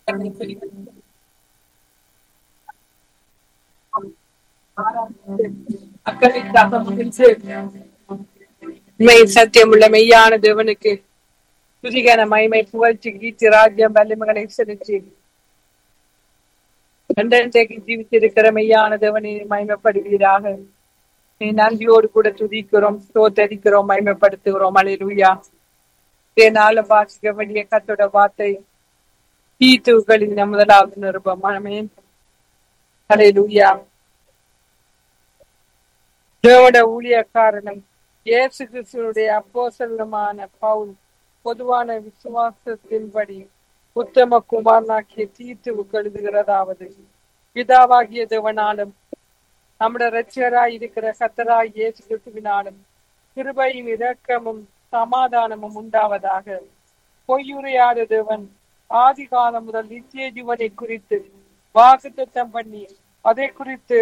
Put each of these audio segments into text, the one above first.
அக்கறைக்காக மகிழ்ச்சி மெய் சத்தியமுள்ள மெய்யான தேவனுக்கு துதிகன மகிமை புகழ்ச்சி கீர்த்தி ராஜ்யம் வல்லமைகளை செலுத்தி என்றென்றைக்கு ஜீவித்திருக்கிற மெய்யான தேவனை மகிமைப்படுவீராக நீ நன்றியோடு கூட துதிக்கிறோம் தோத்தரிக்கிறோம் மகிமைப்படுத்துகிறோம் அலையிலுயா நாள வாசிக்க வேண்டிய கத்தோட வார்த்தை தீத்துகளின் முதலாவது நிருபம் ஆமென் அலையிலுயா தேவட ஊழியக்காரனும் இயேசு கிறிஸ்துவனுடைய அப்போசலமான பவுல் பொதுவான விசுவாசத்தின்படி உத்தம குமாரனாக்கிய தீர்த்து எழுதுகிறதாவது பிதாவாகிய தேவனாலும் நம்முடைய ரட்சகராய் இருக்கிற கத்தராய் இயேசு கிறிஸ்துவினாலும் கிருபையும் இரக்கமும் சமாதானமும் உண்டாவதாக பொய்யுரையாத தேவன் ஆதி காலம் முதல் நித்திய ஜீவனை குறித்து வாக்குத்தத்தம் பண்ணி அதை குறித்து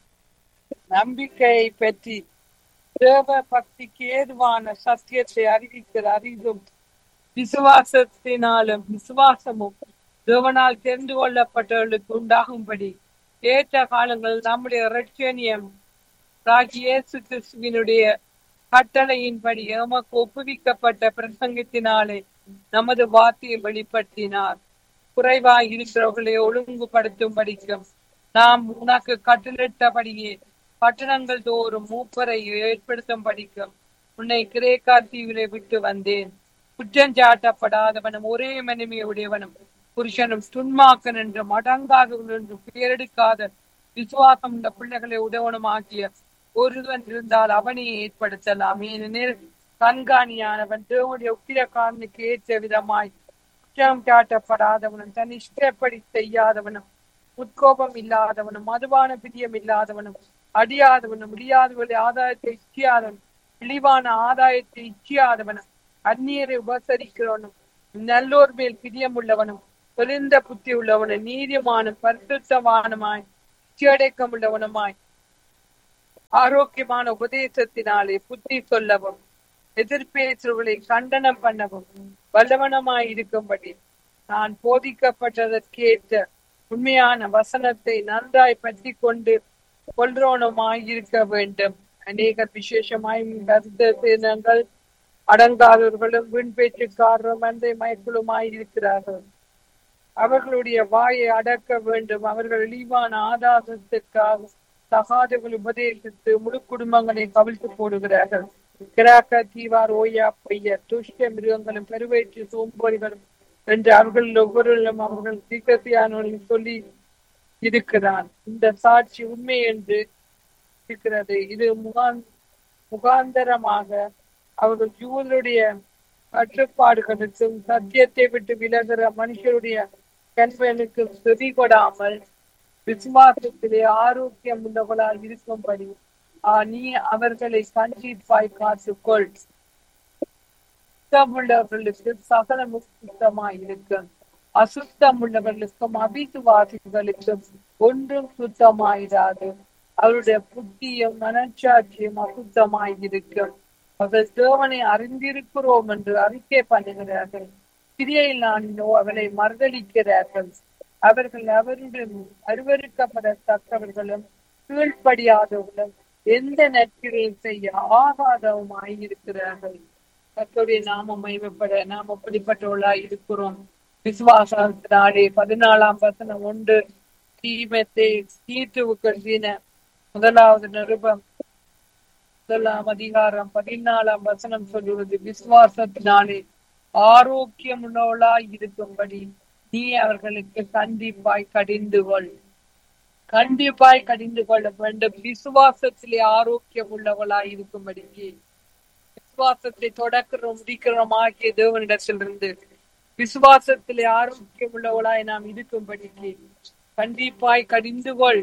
நம்பிக்கையை பற்றி தேவ பக்திக்கு ஏதுவான சத்தியத்தை அறிவிக்கிற அறிவும் விசுவாசத்தினாலும் விசுவாசமும் தேவனால் தெரிந்து கொள்ளப்பட்டவர்களுக்கு உண்டாகும்படி ஏற்ற காலங்கள் நம்முடைய ரட்சணியம் ராகி இயேசு கிறிஸ்துவினுடைய கட்டளையின்படி எமக்கு ஒப்புவிக்கப்பட்ட பிரசங்கத்தினாலே நமது வார்த்தையை வெளிப்படுத்தினார் குறைவாய் இருக்கிறவர்களை ஒழுங்குபடுத்தும் படிக்கும் நாம் உனக்கு கட்டளிட்டபடியே பட்டணங்கள் தோறும் மூப்பரை ஏற்படுத்தும் படிக்கும் உன்னை கிரேக்கா தீவிலே விட்டு வந்தேன் குற்றஞ்சாட்டப்படாதவனும் ஒரே மனிமையுடையவனும் புருஷனும் துன்மாக்கன் என்றும் அடங்காதவன் என்றும் பேரெடுக்காத விசுவாசம் உள்ள பிள்ளைகளை உதவனும் ஆகிய ஒருவன் இருந்தால் அவனை ஏற்படுத்தலாம் ஏனெனில் கண்காணியானவன் தேவனுடைய உக்கிரக்காரனுக்கு ஏற்ற விதமாய் குற்றம் சாட்டப்படாதவனும் தன் இஷ்டப்படி செய்யாதவனும் உட்கோபம் இல்லாதவனும் மதுவான பிரியம் இல்லாதவனும் அடியாதவனும் முடியாதவர்களை ஆதாயத்தை இச்சியாதவன் இழிவான ஆதாயத்தை இச்சியாதவனும் அந்நியரை உபசரிக்கிறவனும் நல்லோர் மேல் பிரியம் உள்ளவனும் தொழிந்த புத்தி உள்ளவனும் நீதிமானும் பரிசுத்தவானுமாய் இச்சையடக்கம் உள்ளவனுமாய் ஆரோக்கியமான உபதேசத்தினாலே புத்தி சொல்லவும் எதிர்பேசுகளை கண்டனம் பண்ணவும் வல்லவனமாய் இருக்கும்படி நான் போதிக்கப்பட்டதற்கேற்ற உண்மையான வசனத்தை நன்றாய் பற்றி கொண்டு கொள்றோனமாய் இருக்க வேண்டும் அநேக விசேஷமாய் கருத்தினங்கள் அடங்காதவர்களும் வீண் பேச்சுக்காரரும் மந்தை மயக்குழுமாய் இருக்கிறார்கள் அவர்களுடைய வாயை அடக்க வேண்டும் அவர்கள் இழிவான ஆதாரத்திற்காக தகாதவர்கள் உபதேசித்து முழு குடும்பங்களை கவிழ்த்து போடுகிறார்கள் கிராக்க தீவார் ஓயா பையர் துஷ்ட மிருகங்களும் பெருவேற்று சோம்பொறிகளும் என்று அவர்கள் ஒவ்வொருவரும் அவர்கள் தீக்கத்தியானவர்கள் சொல்லி இருக்கிறான் இந்த சாட்சி உண்மை என்று இருக்கிறது இது முகான் முகாந்தரமாக அவர்கள் யூதருடைய கட்டுப்பாடுகளுக்கும் சத்தியத்தை விட்டு விலகிற மனுஷருடைய கண்பனுக்கு செவி கொடாமல் விசுவாசத்திலே ஆரோக்கியம் உள்ளவர்களால் இருக்கும்படி நீ அவர்களை கண்டிப்பாய் காத்துக்கொள் சுத்தமுள்ளவர்களுக்கு சகலமும் சுத்தமாய் இருக்கும் அசுத்தம் உள்ளவர்களுக்கும் அபிசுவாசிகளுக்கும் ஒன்றும் சுத்தமாயிராது அவருடைய புத்தியும் மனச்சாட்சியும் அசுத்தமாய் இருக்கும் அவர்கள் தேவனை அறிந்திருக்கிறோம் என்று அறிக்கை பண்ணுகிறார்கள் கிரியையில் நானினோ அவரை மறுதளிக்கிறார்கள் அவர்கள் அவருடைய அருவருக்கப்படத்தக்கவர்களும் கீழ்ப்படியாதவர்களும் எந்த நற்கிரையும் செய்ய ஆகாதவுமாய் இருக்கிறார்கள் கத்தோடைய நாமம் மைவப்பட நாம் அப்படிப்பட்டவர்களாய் இருக்கிறோம் விசுவாசத்தினாலே பதினாலாம் வசனம் ஒன்று தீமத்தை தீர்த்துவுக்கீன முதலாவது நிருபம் முதலாம் அதிகாரம் பதினாலாம் வசனம் சொல்லுவது விசுவாசத்தினாலே ஆரோக்கியம் உள்ளவளாய் இருக்கும்படி நீ அவர்களுக்கு கண்டிப்பாய் கடிந்து கொள் கண்டிப்பாய் கடிந்து கொள்ள வேண்டும் விசுவாசத்திலே ஆரோக்கியம் உள்ளவளாய் இருக்கும்படிக்கு விசுவாசத்தை தொடக்கிறோம் முடிக்கிறோம் ஆகிய தேவனிடத்திலிருந்து விசுவாசத்திலே ஆரோக்கியம் உள்ளவளாய் நாம் இருக்கும்படிக்கு கண்டிப்பாய் கடிந்து கொள்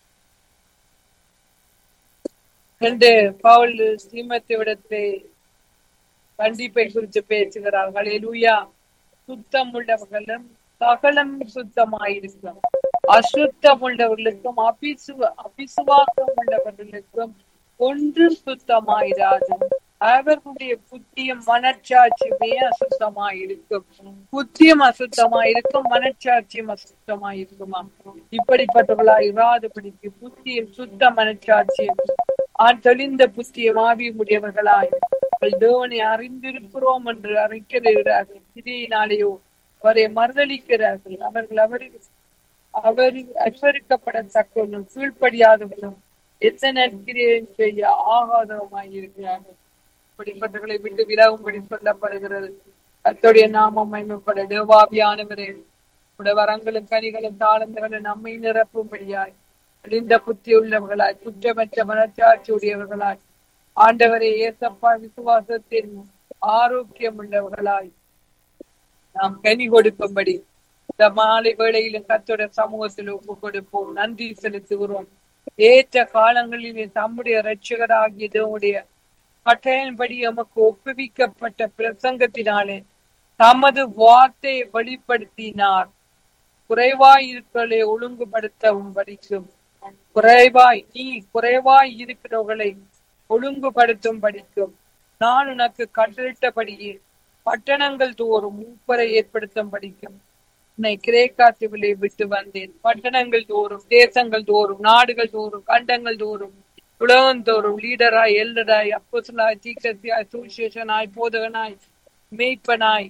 என்று பவுல் ஸ்ரீமத்திவிடத்தை கண்டிப்பை குறித்து பேசுகிறார்கள் எலுயா சுத்தம் உள்ளவர்களும் சகலம் சுத்தமாயிருக்கும் அசுத்தம் உள்ளவர்களுக்கும் அபிசு அபிசுவாசம் உள்ளவர்களுக்கும் ஒன்றும் சுத்தமாயிராது அவர்களுடைய புத்தியும் மனச்சாட்சியுமே அசுத்தமாய் இருக்கும் புத்தியும் அசுத்தமாய் இருக்கும் மனச்சாட்சியும் அசுத்தமாய் இருக்குமா இப்படிப்பட்டவர்களாய் இராதபடிக்கு புத்தியும் சுத்த மனச்சாட்சியும் ஆண் தெளிந்த புத்தியும் ஆவியுடையவர்களாய் அவர்கள் தேவனை அறிந்திருக்கிறோம் என்று அறிக்கிறார்கள் இதையினாலேயோ அவரை மறுதளிக்கிறார்கள் அவர்கள் அவருக்கு அவர் அச்சரிக்கப்படத்தக்கவனும் கீழ்ப்படியாதவனும் எத்தனை கிரியை செய்ய ஆகாதவமாய் இருக்கிறார்கள் இப்படிப்பட்டவர்களை விட்டு விலகும்படி சொல்லப்படுகிறது கர்த்தருடைய நாமம் மகிமைப்பட தேவாபியானவரே உடைய வரங்களும் கனிகளும் தாளந்துகளும் நம்மை நிரப்பும்படியாய் அழிந்த புத்தி உள்ளவர்களாய் குற்றமற்ற மனச்சாட்சி உடையவர்களாய் ஆண்டவரை ஏசப்பா விசுவாசத்தின் ஆரோக்கியம் உள்ளவர்களாய் நாம் கனி கொடுக்கும்படி இந்த மாலை வேளையிலும் கத்தோட சமூகத்தில் ஒப்பு கொடுப்போம் நன்றி செலுத்துகிறோம் ஏற்ற காலங்களிலே தம்முடைய ரட்சகராகிய தேவனுடைய கட்டளையின்படி எமக்கு ஒப்புவிக்கப்பட்ட பிரசங்கத்தினாலே தமது வார்த்தையை வெளிப்படுத்தினார் குறைவாய் இருக்கிறவர்களை ஒழுங்குபடுத்தவும் படிக்கும் குறைவாய் நீ குறைவாய் இருக்கிறவர்களை ஒழுங்குபடுத்தும் படிக்கும் நான் உனக்கு கட்டளிட்டபடியே பட்டணங்கள் தோறும் மூப்பரை ஏற்படுத்தும் படிக்கும் உன்னை கிரேக்காத்துவிலே விட்டு வந்தேன் பட்டணங்கள் தோறும் தேசங்கள் தோறும் நாடுகள் தோறும் கண்டங்கள் தோறும் உலகம் தோறும் லீடராய் எல்லராய் அப்போசலாய் தீக்கத்தியாய் சுவிசேஷனாய் போதகனாய் மேய்ப்பனாய்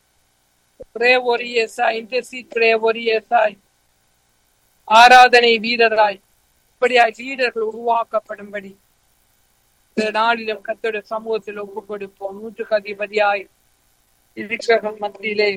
பிரேவொரியசாய் இன்டர்சீட் பிரேவொரியசாய் ஆராதனை வீரராய் இப்படியாய் லீடர்கள் உருவாக்கப்படும்படி இந்த நாளிலும் கத்தோட சமூகத்தில் ஒப்பு கொடுப்போம் நூற்றுக்கு அதிபதியாய் இருக்கிறவர்கள் மத்தியிலே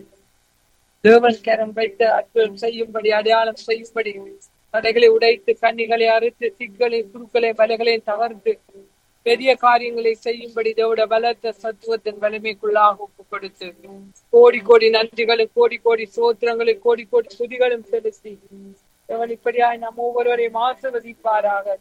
தேவன் கரம் வைத்து அற்புதம் செய்யும்படி அடையாளம் செய்யும்படி தடைகளை உடைத்து கண்ணிகளை அறுத்து சிக்களை குறுக்களை வலைகளை தகர்த்து பெரிய காரியங்களை செய்யும்படி தேவோட பலத்த சத்துவத்தின் வலிமைக்குள்ளாக ஒப்பு கொடுத்து கோடி கோடி நன்றிகளும் கோடி கோடி சோத்திரங்களும் கோடி கோடி துதிகளும் செலுத்தி தேவன் இப்படியாய் நம் ஒவ்வொருவரையும் ஆசிர்வதிப்பாராக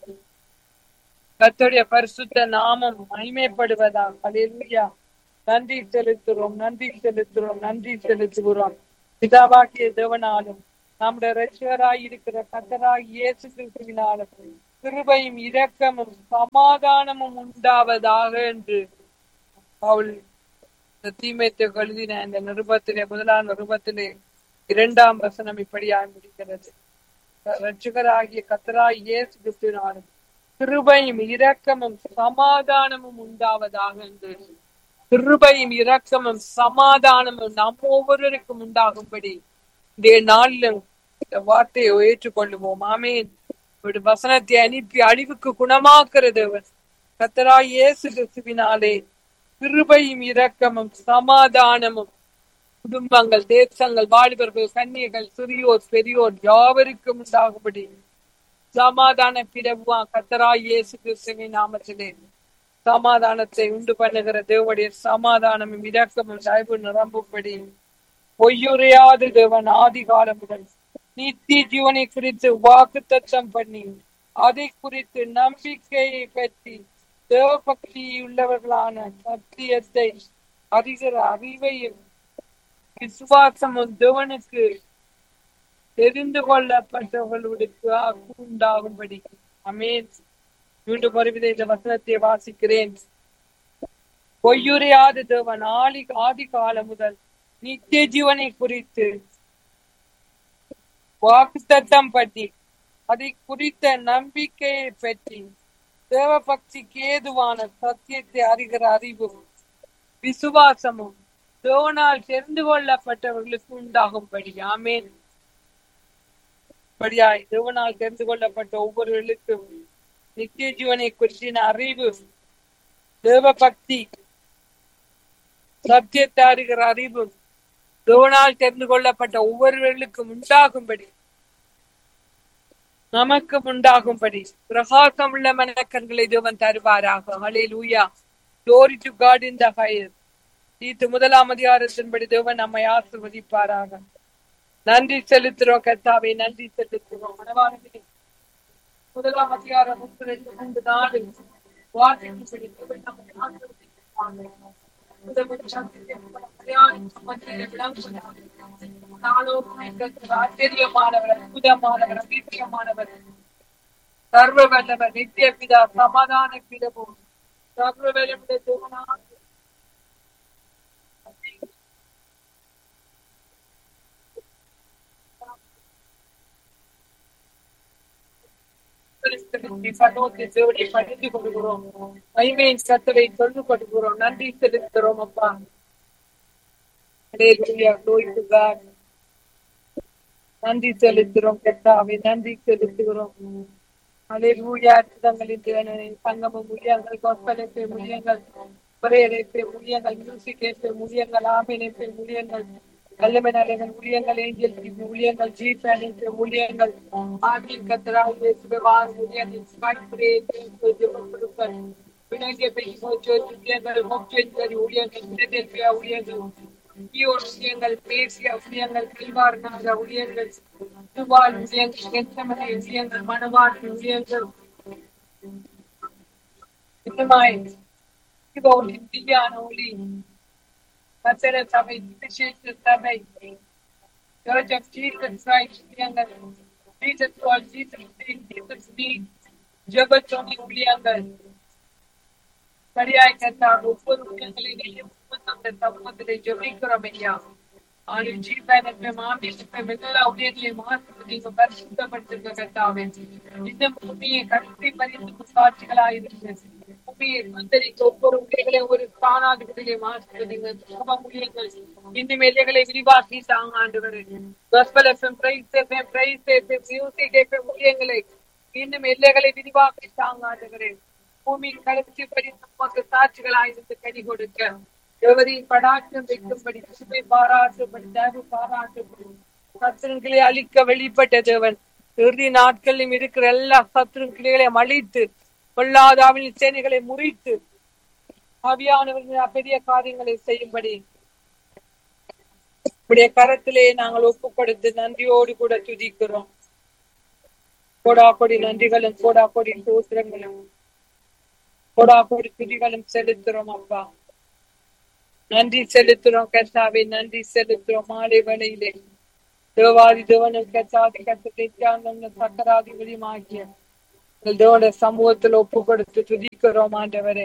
கர்த்தருடைய பரிசுத்த நாமம் மகிமைப்படுவதாக அல்லேலூயா நன்றி செலுத்துகிறோம் நன்றி செலுத்துகிறோம் நன்றி செலுத்துகிறோம் பிதாவாகிய தேவனாலும் நம்முடைய ரட்சகராய் இருக்கிற கத்தராய் இயேசு கிறிஸ்துவினாலும் கிருபையும் இரக்கமும் சமாதானமும் உண்டாவதாக என்று அவள் இந்த தீமைத்தை கழுதின இந்த நிருபத்திலே முதலாம் நிருபத்திலே இரண்டாம் வசனம் இப்படியாய் முடிக்கிறது ரட்சகராகிய கத்தராய் இயேசு கிறிஸ்துவினாலும் கிருபையும் இரக்கமும் சமாதானமும் உண்டாவதாக என்று கிருபையும் இரக்கமும் சமாதானமும் நம் ஒவ்வொருவருக்கும் உண்டாகும்படி இந்த நாளிலும் இந்த வார்த்தையை ஏற்றுக்கொள்ளுவோம் ஆமேன் ஒரு வசனத்தை அனுப்பி அழிவுக்கு குணமாக்குறது கத்தராய் இயேசு கிறிஸ்துவினாலே கிருபையும் இரக்கமும் சமாதானமும் குடும்பங்கள் தேசங்கள் வாலிபர்கள் கன்னியர்கள் சிறியோர் பெரியோர் யாவருக்கும் உண்டாகும்படி சமாதான பிறவா கத்தராய் இயேசு கிறிஸ்துவின் நாமத்திலே சமாதானத்தை உண்டு பண்ணுகிற தேவனுடைய சமாதானமும் இரக்கமும் தயவு நிரம்பும்படி பொய்யுரையாத தேவன் ஆதி காலம் முதல் நித்திய ஜீவனை குறித்து வாக்கு தத்தம் பண்ணி அதை குறித்து நம்பிக்கையை பற்றி தேவ பக்தி உள்ளவர்களான சத்தியத்தை அறிகிற அறிவையும் விசுவாசமும் தேவனுக்கு தெரிந்து கொள்ளப்பட்டவர்களுக்கு உண்டாகும்படி அமேன் மீண்டும் வருவதை இந்த வசனத்தை வாசிக்கிறேன் பொய்யுரையாத தேவன் ஆதி ஆதி காலம் முதல் நித்திய ஜீவனை குறித்து வாக்குத்தத்தம் பற்றி அதை குறித்த நம்பிக்கையை பற்றி தேவ பக்திக்கு ஏதுவான சத்தியத்தை அறிகிற அறிவும் விசுவாசமும் தேவனால் தெரிந்து கொள்ளப்பட்டவர்களுக்கு உண்டாகும்படி ஆமேன் படியாய் தேவனால் தெரிந்து கொள்ளப்பட்ட ஒவ்வொருவர்களுக்கும் நித்திய ஜீவனை குறித்தின அறிவு தேவ பக்தி சத்தியத்தை அறிகிற அறிவு தேவனால் தெரிந்து கொள்ளப்பட்ட ஒவ்வொருவர்களுக்கும் உண்டாகும்படி நமக்கு உண்டாகும்படி பிரகாசம் உள்ள மனக்கண்களை தேவன் தருவாராக ஹலே லூயா glory to God in the highest தீத்து முதலாம் அதிகாரத்தின்படி தேவன் நம்மை ஆசிர்வதிப்பாராக நன்றி செலுத்துறோம் கர்த்தாவே நன்றி செலுத்துறோம் மனவானே முதலாம் அதிகாரம் முப்பது மூன்று நாடு வார்த்தையின்படி தேவன் நம்மை ஆசிர்வதிப்பாராக. ஆச்சரியமானவர் அற்புதமானவர் அதிசயமானவர் சர்வ வல்லவர் நித்திய பிதா சமாதான பிதவும் சர்வ வல்லமையுள்ள தேவனாக பரலோகத்தை தேவனை பணிந்து கொள்கிறோம் மகிமையின் சத்தவை தொழுது கொள்கிறோம் நன்றி செலுத்துகிறோம் அப்பா Hallelujah. Glory to God. நன்றி செலுத்துகிறோம் கர்த்தாவே நன்றி செலுத்துகிறோம் அலையூயா அற்புதங்களின் தேவனே சங்கம ஊழியங்கள் கொற்பனைப்பு ஊழியங்கள் பிரேரைப்பு ஊழியங்கள் மியூசிக் ஏற்பு ஊழியங்கள் ஆமினைப்பு ஊழியங்கள் வல்லமனர்கள் ஊழியங்கள் ஏஞ்சல் ஊழியங்கள் ஜி பேனிப்பு ஊழியங்கள் ஆமீன் கத்தராக இயேசுவே வார் ஊழியங்கள் ஸ்மார்ட் பிரே ஜெபம் கொடுப்பர் விநாயகர் பெய் மோச்சோ ஊழியங்கள் மோச்சேந்தரி ஊழியங்கள் பிலடெல்பியா ஊழியங்கள் ஈயோர் ஊழியங்கள் பேசிய ஊழியங்கள் பில்வார்நாத ஊழியங்கள் துவால் ஊழியங்கள் கெச்சமனை ஊழியங்கள் மணவாள் ஊழியங்கள் இன்னுமாய் இப்போது திவ்யான ஒளி கத்திர சபை விசேஷ சபை Church of Jesus Christ ஊழியங்கள் Jesus called Jesus name, Jesus need ஜெபத்தோனி ஊழியங்கள் சரியாய் கத்தார் ஒவ்வொரு ஊழியங்களிலேயும் அந்த சமூகத்திலே ஜெபிக்கிறோம் ஐயா ஆண்டு ஜீவனத்தை மாமியத்தை எல்லா ஊழியர்களையும் ஆசிர்வதிங்க பரிசுத்தப்படுத்துங்க கத்தாவே இந்த பூமியை கருத்தை பறித்து சாட்சிகளாயிருக்கு பூமியை மந்தரிக்க ஒவ்வொரு ஊழியர்களையும் ஒரு ஸ்தானாதிபதிகளையும் ஆசிர்வதிங்க சுகம ஊழியங்கள் இன்னும் எல்லைகளை விரிவாக்கி தாங்க ஆண்டு gospel FM praise FM praise FM music FM ஊழியங்களை இன்னும் எல்லைகளை விரிவாக்கி தாங்க ஆண்டுகிறேன் பூமியின் கடைசி படி நமக்கு சாட்சிகளாயிருந்து கனி கொடுக்க எவரையும் படாட்டம் வைக்கும்படி சுமை பாராட்டும்படி தேவை பாராட்டும்படி சத்துருக்களை அழிக்க வெளிப்பட்ட தேவன் இறுதி நாட்களிலும் இருக்கிற எல்லா சத்துருக்களையும் அழித்து பொல்லாதாவின் சேனைகளை முறித்து ஆவியானவர்கள் பெரிய காரியங்களை செய்யும்படி உடைய கரத்திலே நாங்கள் ஒப்பு கொடுத்து நன்றியோடு கூட துதிக்கிறோம் கோடா கொடி நன்றிகளும் கோடா கொடி சூத்திரங்களும் கோடா கொடி துதிகளும் செலுத்துறோம் அப்பா நன்றி செலுத்துறோம் கர்த்தாவே நன்றி செலுத்துறோம் மாலை வேளையிலே தேவாதி தேவனும் கத்தாதி கத்தத்தை தியானம் சக்கராதி வெளியுமாகிய தேவன சமூகத்தில் ஒப்பு கொடுத்து துதிக்கிறோம் ஆண்டவரே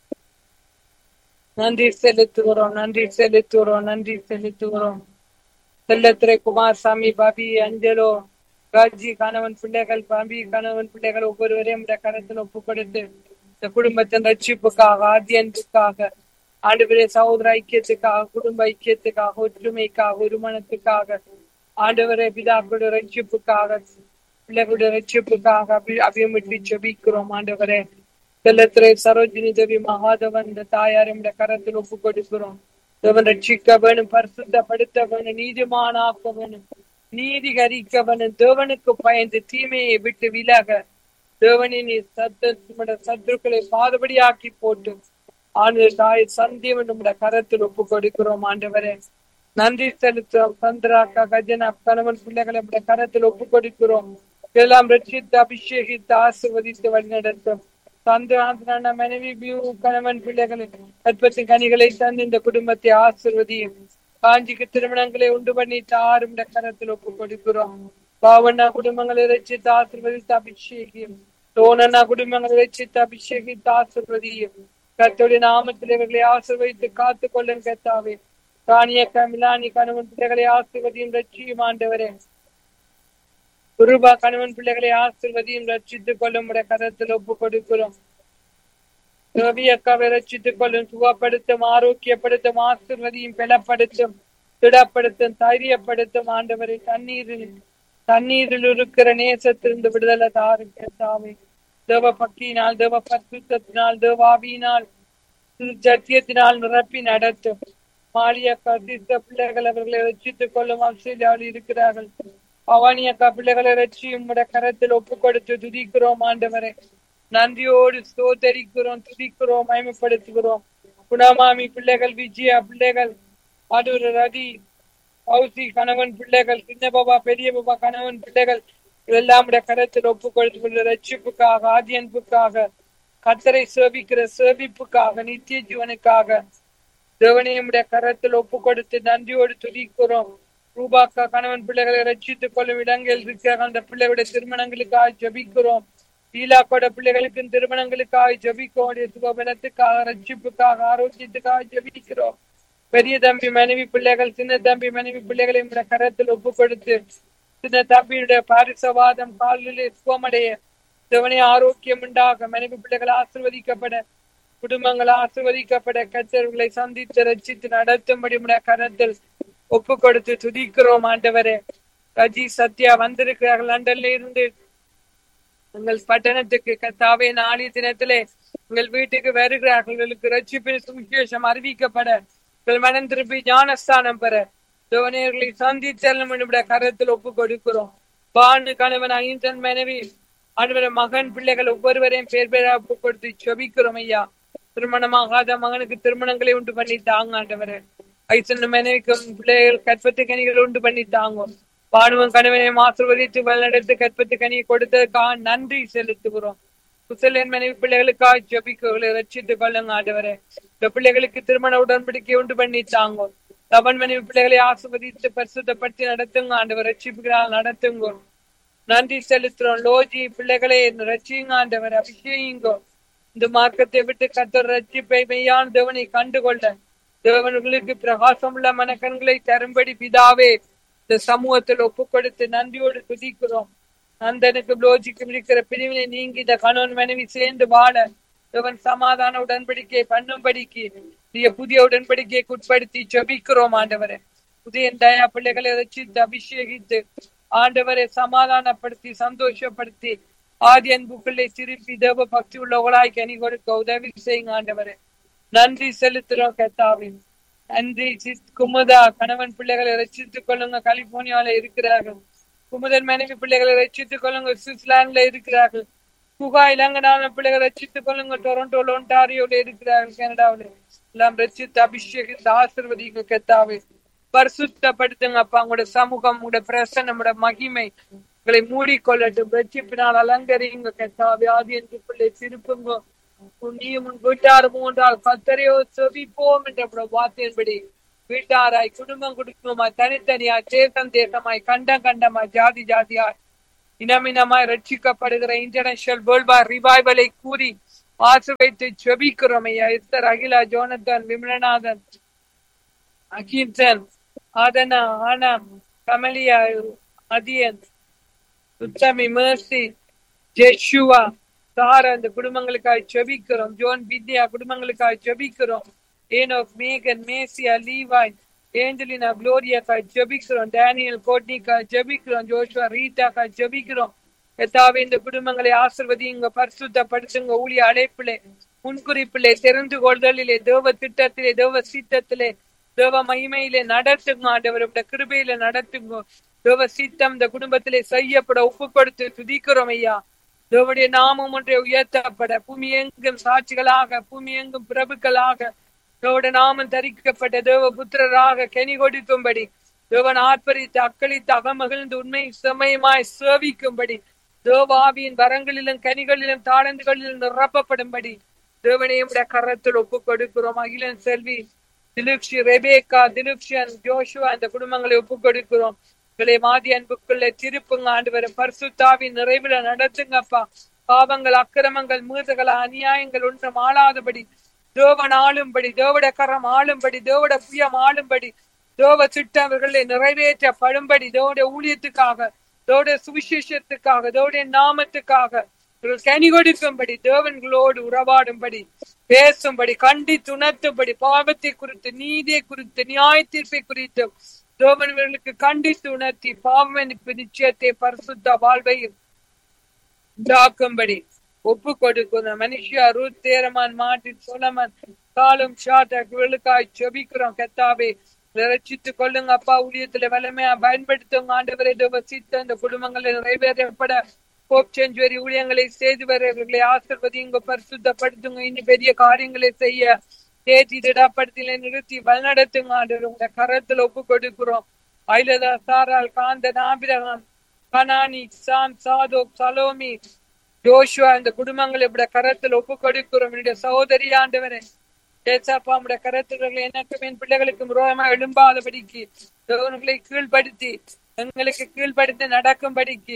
நன்றி செலுத்துகிறோம் நன்றி செலுத்துகிறோம் நன்றி செலுத்துகிறோம் செல்லத்துறை குமாரசாமி பாபி அஞ்சலோ ராஜி கணவன் பிள்ளைகள் பாபி கணவன் பிள்ளைகள் ஒவ்வொருவரையும் இந்த கரத்தில் ஒப்பு கொடுத்து இந்த குடும்பத்தின் ரட்சிப்புக்காக ஆத்தியன்புக்காக ஆண்டவரே சகோதர ஐக்கியத்துக்காக குடும்ப ஐக்கியத்துக்காக ஒற்றுமைக்காக ஒருமனத்துக்காக ஆண்டவரே பிதாக்களுடைய ரட்சிப்புக்காக பிள்ளைகளுடைய ரட்சிப்புக்காக அபி அபியமிட்டு ஜெபிக்கிறோம் ஆண்டவரே செல்லத்துறை சரோஜினி தேவி மகாதவன் இந்த தாயாரும் கரத்தில் ஒப்பு கொடுக்கிறோம் தேவன் ரட்சிக்க வேணும் பரிசுத்தப்படுத்த வேணும் நீதிமானாக்க வேணும் நீதிகரிக்க வேணும் தேவனுக்கு பயந்து தீமையை விட்டு விலக தேவனின் சத்த சத்துருக்களை பாதுபடியாக்கி போட்டு ஆண்டு தாய் சந்தியம் நம்முடைய கரத்தில் ஒப்பு கொடுக்கிறோம் ஆண்டவரே நன்றி செலுத்துறோம் சந்திராக்கா கஜனா கணவன் பிள்ளைகளை நம்முடைய கரத்தில் ஒப்பு கொடுக்கிறோம் எல்லாம் ரட்சித்து அபிஷேகித்து ஆசிர்வதித்து வழிநடத்தும் சந்திராந்தன மனைவி பியூ கணவன் பிள்ளைகளை அற்பத்தி கனிகளை தந்து இந்த குடும்பத்தை ஆசிர்வதியும் காஞ்சிக்கு திருமணங்களை உண்டு பண்ணி தாரும் கரத்தில் ஒப்பு கொடுக்கிறோம் பாவண்ணா குடும்பங்களை ரச்சித்து ஆசிர்வதித்து அபிஷேகியும் தோணனா குடும்பங்களை ரச்சித்து அபிஷேகித்து ஆசிர்வதியும் கத்தோடைய நாமத்தில் இவர்களை ஆசிர்வதித்து காத்து கொள்ளும் கத்தாவே ராணிய கமிலானி கணவன் பிள்ளைகளை ஆசிர்வதியும் ரட்சியும் ஆண்டவரே குருபா கணவன் பிள்ளைகளை ஆசிர்வதியும் ரட்சித்துக் கொள்ளும் உடைய கரத்தில் ஒப்பு கொடுக்கிறோம் ரவி அக்காவை ரட்சித்துக் கொள்ளும் சுகப்படுத்தும் ஆரோக்கியப்படுத்தும் ஆசிர்வதியும் பலப்படுத்தும் திடப்படுத்தும் தைரியப்படுத்தும் ஆண்டவரை தண்ணீரில் தண்ணீரில் இருக்கிற நேசத்திலிருந்து விடுதலை தாரும் கேட்டாவே தேவ பக்தியினால் தேவ பரிசுத்தினால் தேவாவியினால் சத்தியத்தினால் நிரப்பி நடத்தும் மாலிய கசித்த பிள்ளைகள் அவர்களை ரட்சித்துக் கொள்ளும் ஆஸ்திரேலியாவில் இருக்கிறார்கள் பவானி அக்கா பிள்ளைகளை ரட்சியும் உடைய கரத்தில் ஒப்பு கொடுத்து துதிக்கிறோம் ஆண்டவரை நன்றியோடு சோதரிக்கிறோம் துதிக்கிறோம் மயமப்படுத்துகிறோம் குணமாமி பிள்ளைகள் விஜயா பிள்ளைகள் அதூர் ரதி பௌசி கணவன் பிள்ளைகள் சின்ன பாபா பெரிய பாபா கணவன் பிள்ளைகள் இதெல்லாம் கரத்தில் ஒப்பு கொடுத்து ரட்சிப்புக்காக ஆதியன்புக்காக கத்தரை சேவிக்கிற சேவிப்புக்காக நித்திய ஜீவனுக்காக தேவனையுடைய கரத்தில் ஒப்பு கொடுத்து நன்றியோடு துதிக்கிறோம் ரூபாக்கா கணவன் பிள்ளைகளை ரட்சித்துக் கொள்ளும் இடங்களில் இருக்கிற அந்த பிள்ளைகளுடைய திருமணங்களுக்காக ஜபிக்கிறோம் ஈலாக்கோட பிள்ளைகளுக்கும் திருமணங்களுக்காக ஜபிக்கோடைய சுகபலத்துக்காக ரட்சிப்புக்காக ஆரோக்கியத்துக்காக ஜபிக்கிறோம் பெரிய தம்பி மனைவி பிள்ளைகள் சின்ன தம்பி மனைவி பிள்ளைகளை உடைய கரத்தில் ஒப்பு கொடுத்து சின்ன தம்பியுடைய பாரிசவாதம் காலிலே சுகமடைய தேவனே ஆரோக்கியம் உண்டாக மனைவி பிள்ளைகள் ஆசிர்வதிக்கப்பட குடும்பங்கள் ஆசிர்வதிக்கப்பட கத்தர்களை சந்தித்து ரட்சித்து நடத்தும்படி உடைய கரத்தில் ஒப்பு கொடுத்து துதிக்கிறோம் ஆண்டவரே ரஜி சத்யா வந்திருக்கிறார்கள் லண்டன்ல இருந்து உங்கள் பட்டணத்துக்கு கத்தாவே நாளைய தினத்திலே உங்கள் வீட்டுக்கு வருகிறார்கள் உங்களுக்கு ரட்சிப்பின் சுவிசேஷம் அறிவிக்கப்பட உங்கள் மனம் திருப்பி ஞானஸ்தானம் பெற தேவனையர்களை சந்தித்தல்லும் என்னுடைய கரத்தில் ஒப்பு கொடுக்கிறோம் பானு கணவன் ஐந்தன் மனைவி ஆண்டவர மகன் பிள்ளைகள் ஒவ்வொருவரையும் பேர் பேரா ஒப்பு கொடுத்து செபிக்கிறோம் ஐயா திருமணமாகாத மகனுக்கு திருமணங்களை உண்டு பண்ணி தாங்க ஆண்டவரே ஐசன் மனைவிக்கும் பிள்ளைகள் கற்பத்து கனிகள் உண்டு பண்ணி தாங்கும் பானுவன் கணவனை ஆசிர்வதித்து வழிநடத்து கற்பத்து கனியை கொடுத்ததுக்காக நன்றி செலுத்துகிறோம் குசலன் மனைவி பிள்ளைகளுக்காக ஜபிக்கங்களை ரட்சித்துக் கொள்ளுங்க ஆண்டவரே இந்த பிள்ளைகளுக்கு திருமண உடன்படிக்கை உண்டு பண்ணி தாங்கும் தவன் மனைவி பிள்ளைகளை ஆசிர்வதித்து பரிசுத்தப்படுத்தி நடத்துங்க ஆண்டவர் ரட்சிப்புகளால் நடத்துங்க நன்றி செலுத்துறோம் லோஜி பிள்ளைகளை ரட்சியுங்க ஆண்டவர் அபிஷேகிங்கோ இந்த மார்க்கத்தை விட்டு கத்தர் ரட்சிப்பை மெய்யான் தேவனை கண்டுகொள்ள தேவன்களுக்கு பிரகாசம் உள்ள மனக்கண்களை தரும்படி பிதாவே இந்த சமூகத்தில் ஒப்பு கொடுத்து நன்றியோடு துதிக்கிறோம் நந்தனுக்கு லோஜிக்கும் இருக்கிற பிரிவினை நீங்கி இந்த கணவன் மனைவி சேர்ந்து வாழ தேவன் சமாதான உடன்படிக்கை பண்ணும்படிக்கு நீங்க புதிய உடன்படிக்கையை உட்படுத்தி ஜபிக்கிறோம் ஆண்டவரே புதிய தயா பிள்ளைகளை ரசித்து அபிஷேகித்து ஆண்டவரை சமாதானப்படுத்தி சந்தோஷப்படுத்தி ஆதி அன்புக்குள்ளே திருப்பி தேவ பக்தி உள்ளவர்களாய் கனி கொடுக்க உதவி செய்யுங்க ஆண்டவரே நன்றி செலுத்துறோம் கத்தாவின் நன்றி சித் குமுதா கணவன் பிள்ளைகளை ரசித்துக் கொள்ளுங்க கலிபோர்னியால இருக்கிறார்கள் குமுதன் மனைவி பிள்ளைகளை ரசித்துக் கொள்ளுங்க சுவிட்சர்லாந்துல இருக்கிறார்கள் குகா இலங்கனான பிள்ளைகளை ரசித்துக் கொள்ளுங்க டொரண்டோல ஒன்டாரியோல இருக்கிறார்கள் கனடாவில எல்லாம் ரசித்து அபிஷேகித்து ஆசிர்வதிங்க கத்தாவே பரிசுத்தப்படுத்துங்க அப்பா உங்களோட சமூகம் உங்களோட பிரசன்னம் உங்களோட மகிமை உங்களை மூடிக்கொள்ளட்டும் ரட்சிப்பினால் அலங்கரிங்க கத்தாவே ஆதி என்று பிள்ளை திருப்புங்க நீயும் உன் வீட்டார் மூன்றால் கத்தரையோ செவிப்போம் என்ற வார்த்தையின்படி வீட்டாராய் குடும்பம் குடும்பமாய் தனித்தனியாய் தேசம் தேசமாய் கண்டம் கண்டமாய் ஜாதி ஜாதியாய் இனமினமாய் ரட்சிக்கப்படுகிற இன்டர்நேஷனல் வேர்ல்ட் வார் ரிவைவலை கூறி வாசு வைத்து ஜெபிக்கிறோம் ஐயா Esther Akila Jonathan Vimalanathan Ahimsan Aadhana Anna Kamaliya Athiyan உத்தமி மேர்சி ஜெஷுவா சாரா இந்த குடும்பங்களுக்காக ஜெபிக்கிறோம் ஜோன் வித்யா குடும்பங்களுக்காக ஜெபிக்கிறோம் ஏனோக் மேகன் மேசியா லீவாய் ஏஞ்சலினா குளோரியாக்காய் ஜெபிக்கிறோம் டேனியல் கோட்னிக்காய் ஜெபிக்கிறோம் ஜோஷுவா ரீட்டாக்காய் ஜெபிக்கிறோம் எத்தாவே இந்த குடும்பங்களை ஆசிர்வதிங்க பரிசுத்தப்படுத்துங்க ஊழிய அழைப்பிலே முன்குறிப்பிலே தெரிந்து கொள்தலிலே தேவ திட்டத்திலே தேவ சீட்டத்திலே தேவ மகிமையிலே நடத்துங்க ஆண்டவருடைய கிருபையில நடத்துங்க தேவ சீத்தம் இந்த குடும்பத்திலே செய்யப்பட ஒப்பு கொடுத்து துதிக்கிறோம் ஐயா தேவனுடைய நாமம் ஒன்றை உயர்த்தப்பட பூமி எங்கும் சாட்சிகளாக பூமி எங்கும் பிரபுக்களாக தேவனுடைய நாமம் தரிக்கப்பட்ட தேவ புத்திரராக கனி கொடுக்கும்படி தேவன் ஆர்ப்பரித்து அக்களித்து அகமகிழ்ந்து உண்மை சமயமாய் சேவிக்கும்படி தேவாவியின் வரங்களிலும் கனிகளிலும் தாளந்துகளிலும் நிரப்பப்படும்படி தேவனையும் கரத்தில் ஒப்பு கொடுக்கிறோம் அகிலன் செல்வி திலுக்ஷி ரெபேக்கா திலுக்ஷியன் ஜோஷுவா இந்த குடும்பங்களை ஒப்பு கொடுக்கிறோம் இவளை மாதி அன்புக்குள்ள திருப்புங்க ஆண்டு வரும் பரிசுத்தாவின் நிறைவுல நடத்துங்கப்பா பாவங்கள் அக்கிரமங்கள் மீறுதல் அநியாயங்கள் ஒன்றும் ஆளாதபடி தேவன் ஆளும்படி தேவட கரம் ஆளும்படி தேவட புயம் ஆளும்படி தேவ திட்டவர்களை நிறைவேற்றப்படும்படி தேவடைய ஊழியத்துக்காக தேவடைய சுவிசேஷத்துக்காக தேவடைய நாமத்துக்காக கனி கொடுக்கும்படி தேவன்களோடு உறவாடும்படி பேசும்படி கண்டி துணர்த்தும்படி பாவத்தை குறித்து நீதியை குறித்து நியாய தீர்ப்பை குறித்து தேவன்களுக்கு கண்டித்து உணர்த்தி பாவமணிப்பு நிச்சயத்தை பரிசுத்த வாழ்வையும் உண்டாக்கும்படி ஒப்பு கொடுக்கிறோம் மனுஷியா ரூத் தேரமான் மாட்டின் சோலமன் காலம் ஷாட்டாக்குகளுக்காய் ஜெபிக்கிறோம் கத்தாவே ரட்சித்துக் கொள்ளுங்க அப்பா ஊழியத்துல வலிமையா பயன்படுத்துங்க ஆண்டவரை வசித்த இந்த குடும்பங்களை நிறைவேற்றப்பட போப் செஞ்சுவரி ஊழியங்களை செய்து வரவர்களை ஆசிர்வதிங்க பரிசுத்தப்படுத்துங்க இன்னும் பெரிய காரியங்களை செய்ய தேதி திடப்படுத்தில நிறுத்தி வழிநடத்துங்க ஆண்டவர் உங்க கரத்துல ஒப்பு கொடுக்கிறோம் Ilatha Saral Kanthan Abraham Kanani Sam Zadok Salomi Joshua இந்த குடும்பங்களை இப்படி கரத்தில் ஒப்பு கொடுக்கிறோம் என்னுடைய சகோதரி ஆண்டவரே ஏசாப்பா உடைய கரத்துகளை எனக்கும் என் பிள்ளைகளுக்கும் ரோகமா எழும்பாதபடிக்கு தேவன்களை கீழ்படுத்தி எங்களுக்கு கீழ்படுத்தி நடக்கும்படிக்கு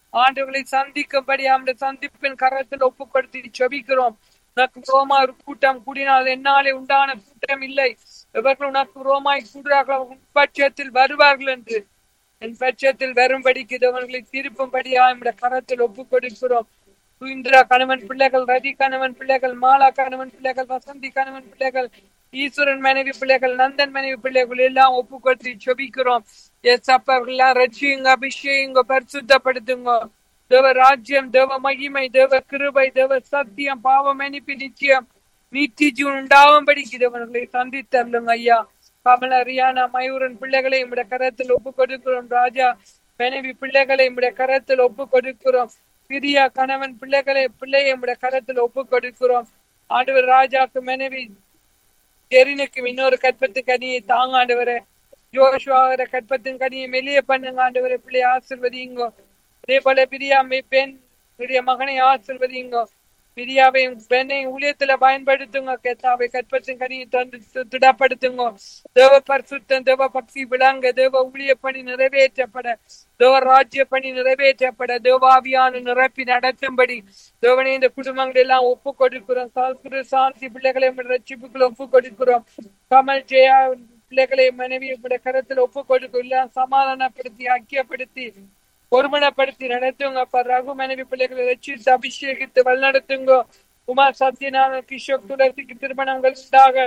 ஆண்டவர்களை சந்திக்கும்படி அந்த சந்திப்பின் கரத்தில் ஒப்பு கொடுத்து செபிக்கிறோம் உனக்கு ரோமா ஒரு கூட்டம் கூடினால் என்னாலே உண்டான கூட்டம் இல்லை இவர்கள் உனக்கு ரோமாய் கூடுறார்கள் உன் பட்சத்தில் வருவார்கள் என்று என் பட்சத்தில் வரும்படிக்கு அவர்களை திருப்பும்படியா நம்முடைய கரத்தில் ஒப்பு கொடுக்கிறோம் இந்திரா கணவன் பிள்ளைகள் ரதி கணவன் பிள்ளைகள் மாலா கணவன் பிள்ளைகள் வசந்தி கணவன் பிள்ளைகள் ஈஸ்வரன் மனைவி பிள்ளைகள் நந்தன் மனைவி பிள்ளைகள் எல்லாம் ஒப்பு கொடுத்து செபிக்கிறோம் எஸ் அப்ப எல்லாம் ரட்சியுங்க அபிஷேகங்க பரிசுத்தப்படுத்துங்க தேவ ராஜ்யம் தேவ மகிமை தேவ கிருபை தேவ சத்தியம் பாவம் அனுப்பி நிச்சயம் நீத்தி ஜீவன் உண்டாகும்படிக்கு தேவர்களை சந்தித்தருளுங்க ஐயா கமல ரியானா மயூரன் பிள்ளைகளை உடைய கரத்தில் ஒப்பு கொடுக்கிறோம் ராஜா மனைவி பிள்ளைகளை உடைய கரத்தில் ஒப்பு கொடுக்கிறோம் பிரியா கணவன் பிள்ளைகளை பிள்ளையை உடைய கரத்தில் ஒப்பு கொடுக்கிறோம் ஆண்டவர் ராஜாக்கு மனைவி ஜெரினுக்கு இன்னொரு கற்பத்து கனியை தாங்க ஆண்டவரே ஜோஷுவாகிற கற்பத்தின் கனியை மெலிய பண்ணுங்க ஆண்டவரே பிள்ளை ஆசிர்வதிங்கோ அதே போல பிரியாமை பெண் பெரிய மகனை ஆசிர்வதிங்கோ பிரியாவையும் பெண்ணையும் ஊழியத்துல பயன்படுத்துங்க கேத்தாவை கற்பத்தின் கனியை தந்து திடப்படுத்துங்க தேவ பரிசுத்தம் தேவ பக்தி விளங்க தேவ ஊழிய பணி நிறைவேற்றப்பட தேவ ராஜ்ய பணி நிறைவேற்றப்பட தேவாவியான நிரப்பி நடத்தும்படி தேவனே இந்த குடும்பங்கள் எல்லாம் ஒப்பு கொடுக்கிறோம் சாஸ்திர சாந்தி பிள்ளைகளை ரட்சிப்புகளை ஒப்பு கொடுக்கிறோம் கமல் ஜெயா பிள்ளைகளை மனைவி கரத்தில் ஒப்பு கொடுக்கிறோம் சமாதானப்படுத்தி ஐக்கியப்படுத்தி ஒருமனப்படுத்தி நடத்துங்க அப்ப ரகு மனைவி பிள்ளைகளை ரட்சித்து அபிஷேகித்து வழிநடத்துங்க உமா சத்யநாதன் கிஷோக் துளசிக்கு திருமணங்கள் உண்டாக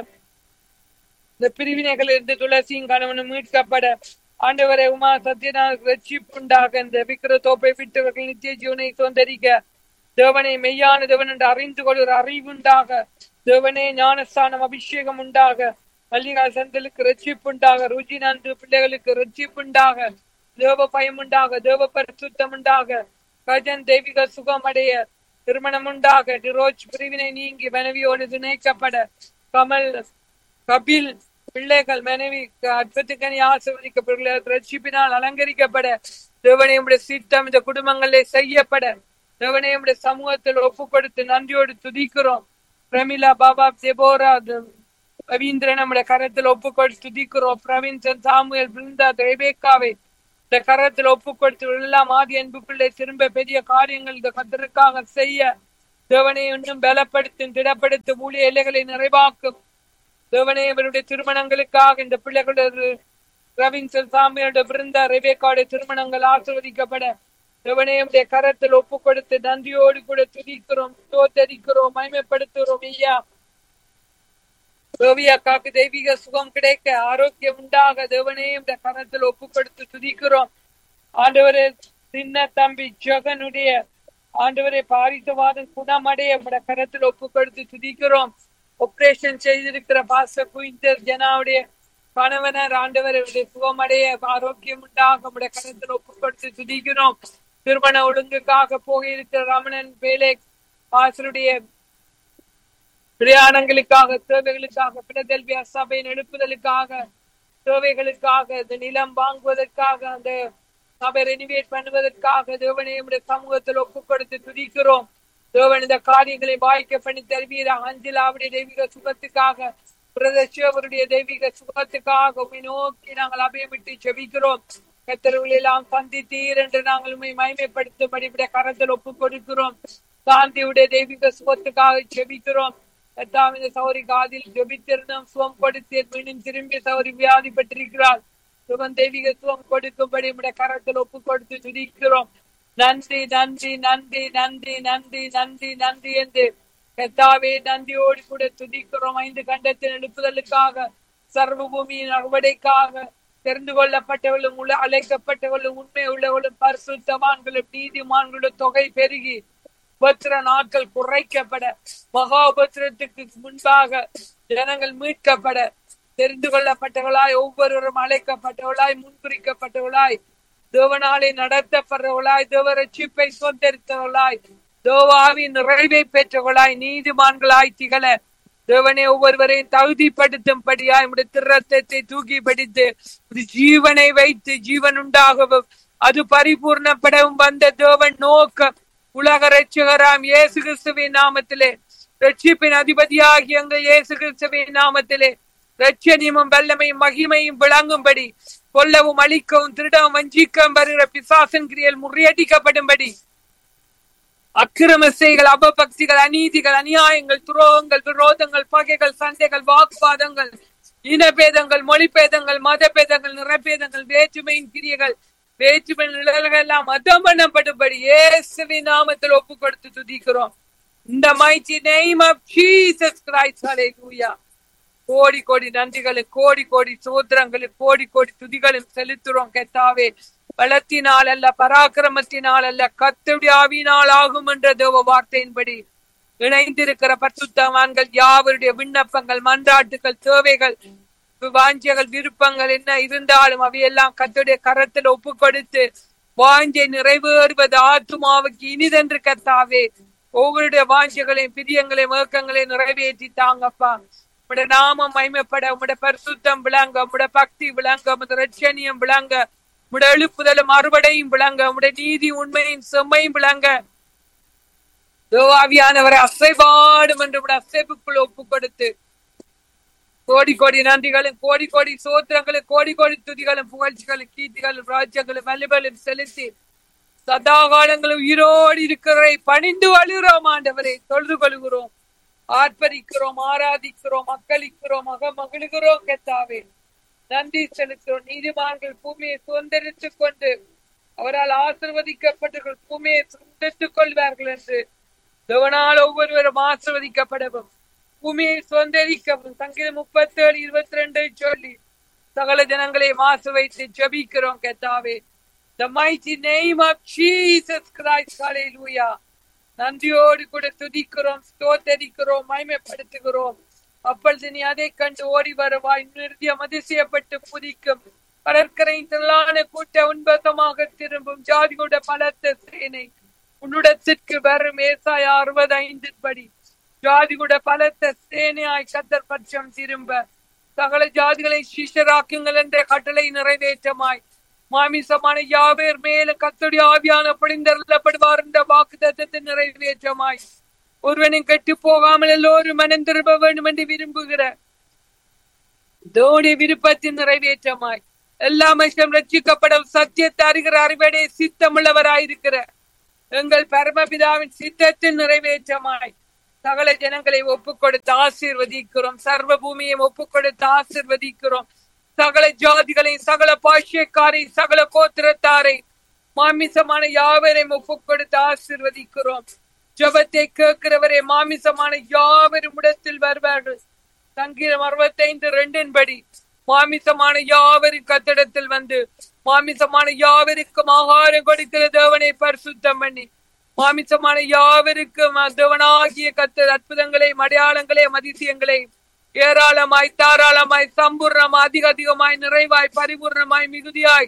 இந்த பிரிவினைகள் இருந்து துளசியும் கணவனும் மீட்கப்பட ஆண்டவரை உமா சத்யநாதன் ரட்சிப்பு உண்டாக இந்த விக்கிர தோப்பை விட்டவர்கள் நித்திய ஜீவனை சொந்தரிக்க தேவனை மெய்யான தேவன் என்று அறிந்து கொள்கிற அறிவுண்டாக தேவனே ஞானஸ்தானம் அபிஷேகம் உண்டாக மல்லிகா சந்தலுக்கு ரட்சிப்பு உண்டாக ருஜி நந்து பிள்ளைகளுக்கு ரட்சிப்பு உண்டாக தேவ பயம் உண்டாக தேவ பரிசுத்தம் உண்டாக கஜன் தெய்வீக சுகம் அடைய திருமணம் உண்டாக டிரோஜ் பிரிவினை நீங்கி மனைவியோடு இணைக்கப்பட கமல் கபில் பிள்ளைகள் மனைவி அற்பத்துக்கணி ஆசிர்வதிக்கப்பட ரட்சிப்பினால் அலங்கரிக்கப்பட தேவனையுடைய சித்தம் இந்த குடும்பங்களிலே செய்யப்பட தேவனையுடைய சமூகத்தில் ஒப்பு கொடுத்து நன்றியோடு துதிக்கிறோம் பிரமிளா பாபா செபோரா ரவீந்திரன் நம்முடைய கரத்தில் ஒப்பு கொடுத்து துதிக்கிறோம் பிரவீன்சன் சாமுவேல் பிருந்தா ரெபேக்காவை இந்த கரத்தில் ஒப்பு கொடுத்து எல்லாம் ஆதி அன்பு பிள்ளை திரும்ப பெரிய காரியங்கள் இந்த கத்தருக்காக செய்ய தேவனை இன்னும் பலப்படுத்தும் திடப்படுத்தும் ஊழிய எல்லைகளை நிறைவாக்கும் தேவனே இவருடைய திருமணங்களுக்காக இந்த பிள்ளைகளுடைய ரவின்சன் சாமியோட பிருந்தா ரெபேக்காவுடைய திருமணங்கள் ஆசிர்வதிக்கப்பட தேவனையுடைய கரத்தில் ஒப்பு கொடுத்து நன்றியோடு கூட துதிக்கிறோம் தோத்தரிக்கிறோம் மயமைப்படுத்துகிறோம் ஐயா அக்காக்கு தெய்வீக சுகம் கிடைக்க ஆரோக்கியம் உண்டாக தேவனையும் கரத்தில் ஒப்பு கொடுத்து துதிக்கிறோம் ஆண்டவரே சின்ன தம்பி ஜெகனுடைய ஆண்டவரை பாரித்தவாதம் குணமடைய கரத்தில் ஒப்பு கொடுத்து துதிக்கிறோம் ஆபரேஷன் செய்திருக்கிற பாச குயிந்தர் ஜனாவுடைய கணவனர் ஆண்டவருடைய சுகமடைய ஆரோக்கியம் உண்டாக உடைய கரத்தில் ஒப்பு கொடுத்து துதிக்கிறோம் திருமண ஒழுங்குக்காக போக இருக்கிற ரமணன் வேலை பாசருடைய பிரயாணங்களுக்காக தேவைகளுக்காக பிடதெல்வியா சபையின் எழுப்புதலுக்காக தேவைகளுக்காக இந்த நிலம் வாங்குவதற்காக அந்த சபை ரெனிவேட் பண்ணுவதற்காக தேவனை நம்முடைய சமூகத்தில் ஒப்பு கொடுத்து துதிக்கிறோம் தேவன் இந்த காரியங்களை வாய்க்க பண்ணி தருவீராக அஞ்சலாவுடைய தெய்வீக சுகத்துக்காக பிரதேசவருடைய தெய்வீக சுகத்துக்காக உண்மை நோக்கி நாங்கள் அபயமிட்டு செபிக்கிறோம் கத்தர்களை எல்லாம் சந்தித்தீர் என்று நாங்கள் உண்மை மயமைப்படுத்தும்படி கரத்தில் ஒப்பு கொடுக்கிறோம் சாந்தியுடைய தெய்வீக சுகத்துக்காக செபிக்கிறோம் எட்டாம் இந்த சௌரி காதில் ஜபித்திருந்தோம் சுகம் கொடுத்து மீண்டும் திரும்பி சௌரி வியாதி பெற்றிருக்கிறார் சுகம் தெய்வீக சுகம் கொடுக்கும்படி உடைய கரத்தில் ஒப்பு கொடுத்து துதிக்கிறோம் நன்றி நன்றி நன்றி நன்றி நன்றி நன்றி நன்றி என்று கத்தாவே நன்றியோடு கூட துதிக்கிறோம் ஐந்து கண்டத்தின் எழுப்புதலுக்காக சர்வ பூமியின் அறுவடைக்காக தெரிந்து கொள்ளப்பட்டவர்களும் உள்ள அழைக்கப்பட்டவர்களும் உண்மை உள்ளவர்களும் பரிசுத்தவான்களும் நீதிமான்களும் தொகை பெருகி உபத்திர நாட்கள் குறைக்கப்பட மகா உபத்திரத்துக்கு முன்பாக ஜனங்கள் மீட்கப்பட தெரிந்து கொள்ளப்பட்டவளாய் ஒவ்வொருவரும் அழைக்கப்பட்டவளாய் முன்குறிக்கப்பட்டவளாய் தேவனாலே நடத்தப்படுறவளாய் தேவ ரட்சிப்பை சொந்தரித்தவளாய் தேவாவின் நிறைவை பெற்றவளாய் நீதிமான்களாய் திகழ தேவனை ஒவ்வொருவரையும் தகுதிப்படுத்தும்படியாய் உடைய திருரத்தத்தை தூக்கி படித்து ஜீவனை வைத்து ஜீவன் உண்டாகவும் அது பரிபூர்ணப்படவும் வந்த தேவன் நோக்கம் உலக ரட்சகராம் இயேசு கிறிஸ்துவின் நாமத்திலே ரட்சிப்பின் அதிபதியாகிய அங்க இயேசு கிறிஸ்துவின் நாமத்திலே ரட்சணியமும் வல்லமையும் மகிமையும் விளங்கும்படி கொல்லவும் அழிக்கவும் திருடவும் வஞ்சிக்கவும் வருகிற பிசாசன் கிரியல் முறியடிக்கப்படும்படி அக்கிரம செய்கள் அபபக்திகள் அநீதிகள் அநியாயங்கள் துரோகங்கள் விரோதங்கள் பகைகள் சண்டைகள் வாக்குவாதங்கள் இனபேதங்கள் மொழிபேதங்கள் மதபேதங்கள் நிறபேதங்கள் வேற்றுமையின் கிரியைகள் வேற்றுமை நிழல்கள் எல்லாம் மதம் பண்ணப்படும்படி இயேசுவின் நாமத்தில் ஒப்பு கொடுத்து துதிக்கிறோம் இந்த mighty name of Jesus Christ hallelujah கோடி கோடி நன்றிகளும் கோடி கோடி சோத்திரங்களும் கோடி கோடி துதிகளும் செலுத்துறோம் கெத்தாவே பலத்தினால் அல்ல பராக்கிரமத்தினால் அல்ல கத்துடைய ஆவியினால் ஆகும் என்ற தேவ வார்த்தையின்படி இணைந்திருக்கிற பரிசுத்தவான்கள் யாவருடைய விண்ணப்பங்கள் மன்றாட்டுகள் தேவைகள் வாஞ்சியங்கள் விருப்பங்கள் என்ன இருந்தாலும் அவையெல்லாம் கத்துடைய கரத்தில் ஒப்பு கொடுத்து வாஞ்சை நிறைவேறுவது ஆத்துமாவுக்கு இனிதென்று கத்தாவே ஒவ்வொருடைய வாஞ்சைகளையும் பிரியங்களையும் ஏக்கங்களையும் நிறைவேற்றி தாங்கப்பா உடைய நாமம் மைமைப்பட உடைய பரிசுத்தம் விளங்க உடைய பக்தி விளங்க உடைய ரட்சணியம் விளங்க உடைய எழுப்புதலும் அறுவடையும் விளங்க உடைய நீதி உண்மையும் செம்மையும் விளங்க யோவாவியானவரை அசைபாடும் என்று உடைய அசைப்புக்குள் ஒப்பு கொடுத்து கோடி கோடி நன்றிகளும் கோடி கோடி சோத்திரங்களும் கோடி கோடி துதிகளும் புகழ்ச்சிகளும் கீர்த்திகளும் ராஜ்யங்களும் வலுவலும் செலுத்தி சதா காலங்களும் உயிரோடு இருக்கிறவரை பணிந்து வழுகிறோம் ஆண்டவரை தொழுது கொள்கிறோம் ஆர்ப்பரிக்கிறோம் ஆராதிக்கிறோம் மக்களிக்கிறோம் மக மகிழ்கிறோம் கெத்தாவே நன்றி செலுத்துகிறோம் நீதிமான்கள் பூமியை சுதந்திரித்துக் கொண்டு அவரால் ஆசிர்வதிக்கப்பட்டவர்கள் பூமியை சுதந்திரித்துக் கொள்வார்கள் என்று தேவனால் ஒவ்வொருவரும் ஆசிர்வதிக்கப்படவும் பூமியை சுதந்திரிக்கவும் சங்கீதம் முப்பத்தி ஏழு இருபத்தி ரெண்டை சொல்லி சகல ஜனங்களையும் ஆசை வைத்து ஜபிக்கிறோம் கெத்தாவே The mighty name of Jesus Christ, hallelujah. நன்றியோடு கூட துதிக்கிறோம் ஸ்தோத்தரிக்கிறோம் மயமைப்படுத்துகிறோம் அப்பொழுது நீ அதை கண்டு ஓடி வருவாய் நிறுத்தியம் அதிசயப்பட்டு புதிக்கும் கடற்கரையின் திரளான கூட்ட உன்பதமாக திரும்பும் ஜாதியோட பலத்த சேனை உன்னிடத்திற்கு வரும் ஏசாய அறுபது ஐந்து படி ஜாதியோட பலத்த சேனையாய் கத்தர் பட்சம் திரும்ப சகல ஜாதிகளை சிஷராக்குங்கள் என்ற கட்டளை நிறைவேற்றமாய் மாமிசமான யாவேர் மேல கத்தடி ஆவியான படிந்தருளப்படுவார் என்ற வாக்கு தத்தத்தை நிறைவேற்றமாய் ஒருவனும் கெட்டு போகாமல் எல்லோரும் மனம் திரும்ப வேண்டும் என்று விரும்புகிற தோடைய விருப்பத்தின் நிறைவேற்றமாய் எல்லா மனுஷனும் ரட்சிக்கப்படும் சத்தியத்தை அறிகிற அறிவடை சித்தமுள்ளவராயிருக்கிற எங்கள் பரமபிதாவின் சித்தத்தின் நிறைவேற்றமாய் சகல ஜனங்களை ஒப்புக் கொடுத்து ஆசீர்வதிக்கிறோம் சர்வ பூமியை ஒப்புக் கொடுத்து ஆசீர்வதிக்கிறோம் சகல ஜாதிகளை சகல பாஷ்யக்காரை சகல கோத்திரத்தாரை மாமிசமான யாவரையும் ஒப்புக் கொடுத்து ஆசிர்வதிக்கிறோம் ஜபத்தை கேட்கிறவரே மாமிசமான யாவரும் இடத்தில் வருவார்கள் சங்கீதம் அறுபத்தைந்து ரெண்டின் படி மாமிசமான யாவரும் கத்திடத்தில் வந்து மாமிசமான யாவருக்கும் ஆகாரம் கொடுக்கிற தேவனை பரிசுத்தம் பண்ணி மாமிசமான யாவருக்கும் தேவனாகிய கத்த அற்புதங்களையும் அடையாளங்களையும் அதிசயங்களையும் ஏராளமாய் தாராளமாய் சம்பூர்ணமாய் அதிக அதிகமாய் நிறைவாய் பரிபூர்ணமாய் மிகுதியாய்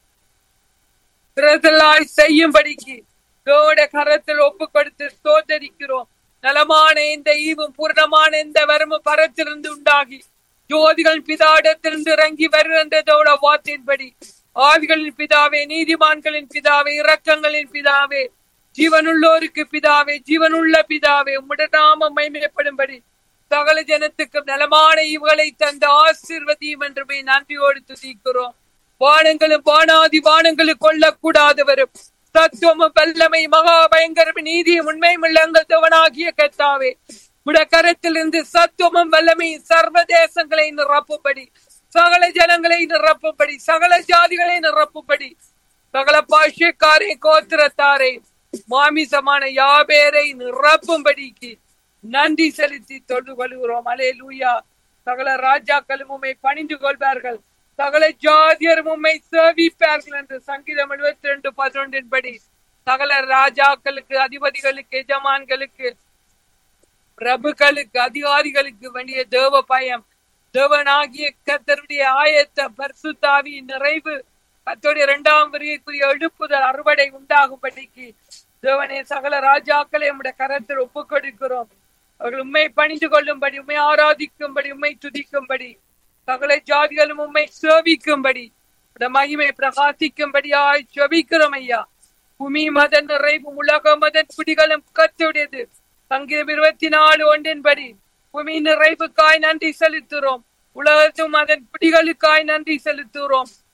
பிரதலாய் செய்யும்படிக்கு கோட கரத்தில் ஒப்பு கொடுத்து சோதரிக்கிறோம் நலமான இந்த ஈவும் பூர்ணமான இந்த வரமும் பரத்திலிருந்து உண்டாகி ஜோதிகள் பிதாடத்திலிருந்து இறங்கி வருகின்றதோட வார்த்தையின்படி ஆவிகளின் பிதாவே நீதிமான்களின் பிதாவே இரக்கங்களின் பிதாவே ஜீவனுள்ளோருக்கு பிதாவே ஜீவனுள்ள பிதாவே உம்முடைய நாமம் மைமையப்படும்படி சகல ஜனத்துக்கும் நலமான இவுகளை தந்த ஆசிர்வதியும் என்றுமே நன்றியோடு துதிக்கிறோம் வானங்களும் வானாதி வானங்களும் கொள்ளக்கூடாதவரும் தத்துவமும் வல்லமை மகா பயங்கரம் நீதியும் உண்மையும் எங்கள் தேவனாகிய கத்தாவே உட கரத்திலிருந்து சத்துவமும் வல்லமை சர்வ தேசங்களை நிரப்பும்படி சகல ஜனங்களை நிரப்பும்படி சகல ஜாதிகளை நிரப்பும்படி சகல பாஷ்யக்காரை கோத்திரத்தாரை மாமிசமான யாபேரை நிரப்பும்படிக்கு நன்றி செலுத்தி தொண்டு கொள்கிறோம் அலே லூயா சகல ராஜாக்களும் உண்மை பணிந்து கொள்வார்கள் சகல ஜாதியரும் உண்மை சேவிப்பார்கள் என்று சங்கீதம் எழுபத்தி ரெண்டு பதினொன்றின் படி சகல ராஜாக்களுக்கு அதிபதிகளுக்கு எஜமான்களுக்கு பிரபுக்களுக்கு அதிகாரிகளுக்கு வேண்டிய தேவ பயம் தேவனாகிய கத்தருடைய ஆயத்த பர்சுத்தாவி நிறைவு கத்தோடைய இரண்டாம் வரியக்குரிய எழுப்புதல் அறுவடை உண்டாகும்படிக்கு தேவனே சகல ராஜாக்களை உடைய கரத்தில் ஒப்புக் கொடுக்கிறோம் அவர்கள் உண்மை பணிந்து கொள்ளும்படி உண்மை ஆராதிக்கும்படி உண்மை துதிக்கும்படி சகல ஜாதிகளும் உண்மை சேவிக்கும்படி மகிமை பிரகாசிக்கும்படியாய் ஜபிக்கிறோம் ஐயா பூமி மத நிறைவும் உலக மத குடிகளும் கத்துடையது சங்கீதம் இருபத்தி நாலு ஒன்றின்படி பூமி நிறைவுக்காய் நன்றி செலுத்துகிறோம் உலகத்தும் அதன் குடிகளுக்காய் நன்றி செலுத்துகிறோம்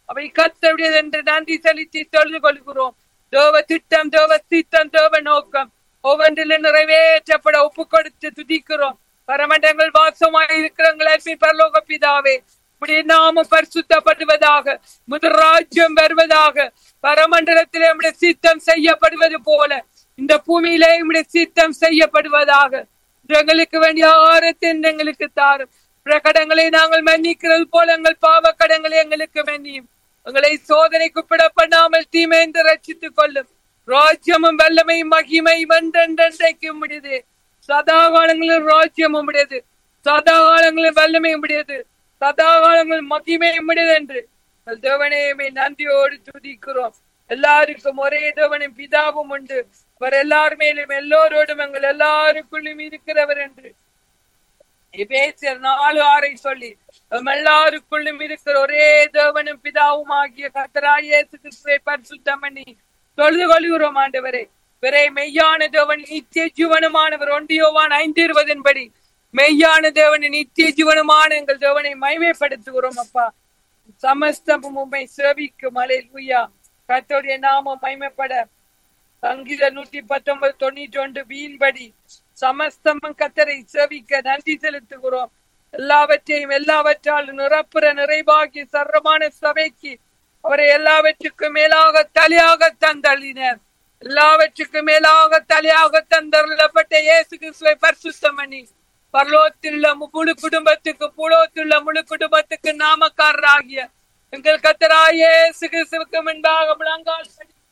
அவை கத்தருடையது என்று நன்றி செலுத்தி தொழுது கொள்கிறோம் தேவ திட்டம் தேவ சித்தம் தேவ நோக்கம் ஒவ்வொன்றிலும் நிறைவேற்றப்பட ஒப்பு கொடுத்து துதிக்கிறோம் பரமண்டங்கள் வாசமாய் இருக்கிறவங்களை பரலோக பிதாவே இப்படி நாம பரிசுத்தப்படுவதாக முதல் ராஜ்யம் வருவதாக பரமண்டலத்திலே நம்முடைய சித்தம் செய்யப்படுவது போல இந்த பூமியிலே நம்முடைய சித்தம் செய்யப்படுவதாக எங்களுக்கு வேண்டிய ஆரத்தின் எங்களுக்கு தாரும் பிரகடங்களை நாங்கள் மன்னிக்கிறது போல எங்கள் பாவ கடங்களை எங்களுக்கு மன்னியும் எங்களை சோதனைக்கு பிட பண்ணாமல் தீமைந்து ரட்சித்துக் கொள்ளும் ராஜ்யமும் வல்லமையும் மகிமையும் என்றென்றைக்கும் முடியுது சதா காலங்களில் ராஜ்யமும் முடியாது சதா காலங்களில் வல்லமையும் முடியாது சதா காலங்களில் மகிமையும் முடியாது என்று தேவனையுமே நன்றியோடு துதிக்கிறோம் எல்லாருக்கும் ஒரே தேவனும் பிதாவும் உண்டு அவர் எல்லார் மேலும் எல்லோரோடும் எங்கள் எல்லாருக்குள்ளும் இருக்கிறவர் என்று எபேசியர் நாலு ஆறை சொல்லி நம் எல்லாருக்குள்ளும் இருக்கிற ஒரே தேவனும் பிதாவும் ஆகிய கத்தராய கிறிஸ்துவை பரிசுத்தம் பண்ணி தொழுது கொள்கிறோம் ஆண்டவரே பிறை மெய்யான தேவன் நித்திய ஜீவனுமானவர் ஒன்றியோவான் ஐந்து இருபதின்படி மெய்யான தேவன் நித்திய ஜீவனுமான எங்கள் தேவனை மைமைப்படுத்துகிறோம் அப்பா சமஸ்தமும் உண்மை சேவிக்கும் அலை லூயா கத்தோடைய நாமம் மைமைப்பட சங்கீத நூத்தி பத்தொன்பது தொண்ணூற்றி ஒன்று வீண்படி சமஸ்தமும் கத்தரை சேவிக்க நன்றி செலுத்துகிறோம் எல்லாவற்றையும் எல்லாவற்றாலும் நிரப்புற நிறைவாகி சர்வமான சபைக்கு அவரை எல்லாவற்றுக்கும் மேலாக தலையாக தந்தள்ளினர் எல்லாவற்றுக்கும் மேலாக தலையாக தந்தருளப்பட்ட இயேசு கிறிஸ்துவை பரிசுத்தம் பண்ணி பரலோகத்திலுள்ள முழு குடும்பத்துக்கு புலோத்துள்ள முழு குடும்பத்துக்கு நாமக்காரராகிய எங்கள் கத்தராய இயேசு கிறிஸ்துவுக்கு முன்பாக முழங்கால்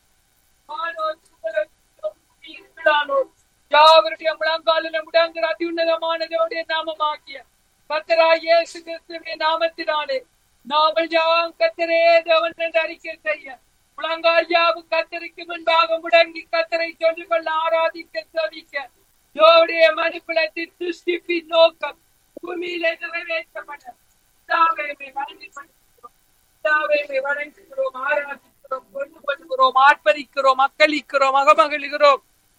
யாவருடைய முழங்காலில் முடங்குற அத்தியுன்னதமானதோடைய நாமமாகிய கத்தராய இயேசு கிறிஸ்துவின் நாமத்தினாலே நாமல் யாவும் கத்தரே தேவன் என்று அறிக்கை செய்ய முழங்கால் யாவும் கத்தருக்கு முன்பாக முடங்கி கத்தரை சொல்லிக் கொள்ள ஆராதிக்க சோதிக்க யோடைய மனுக்குலத்தின் துஷ்டிப்பின் நோக்கம் பூமியிலே நிறைவேற்றப்பட தாவேமை வணங்கிப்படுகிறோம் தாவேமை வணங்குகிறோம் ஆராதிக்கிறோம் கொண்டு கொள்கிறோம் ஆர்ப்பரிக்கிறோம் மக்களிக்கிறோம் அகமகிழ்கிறோம்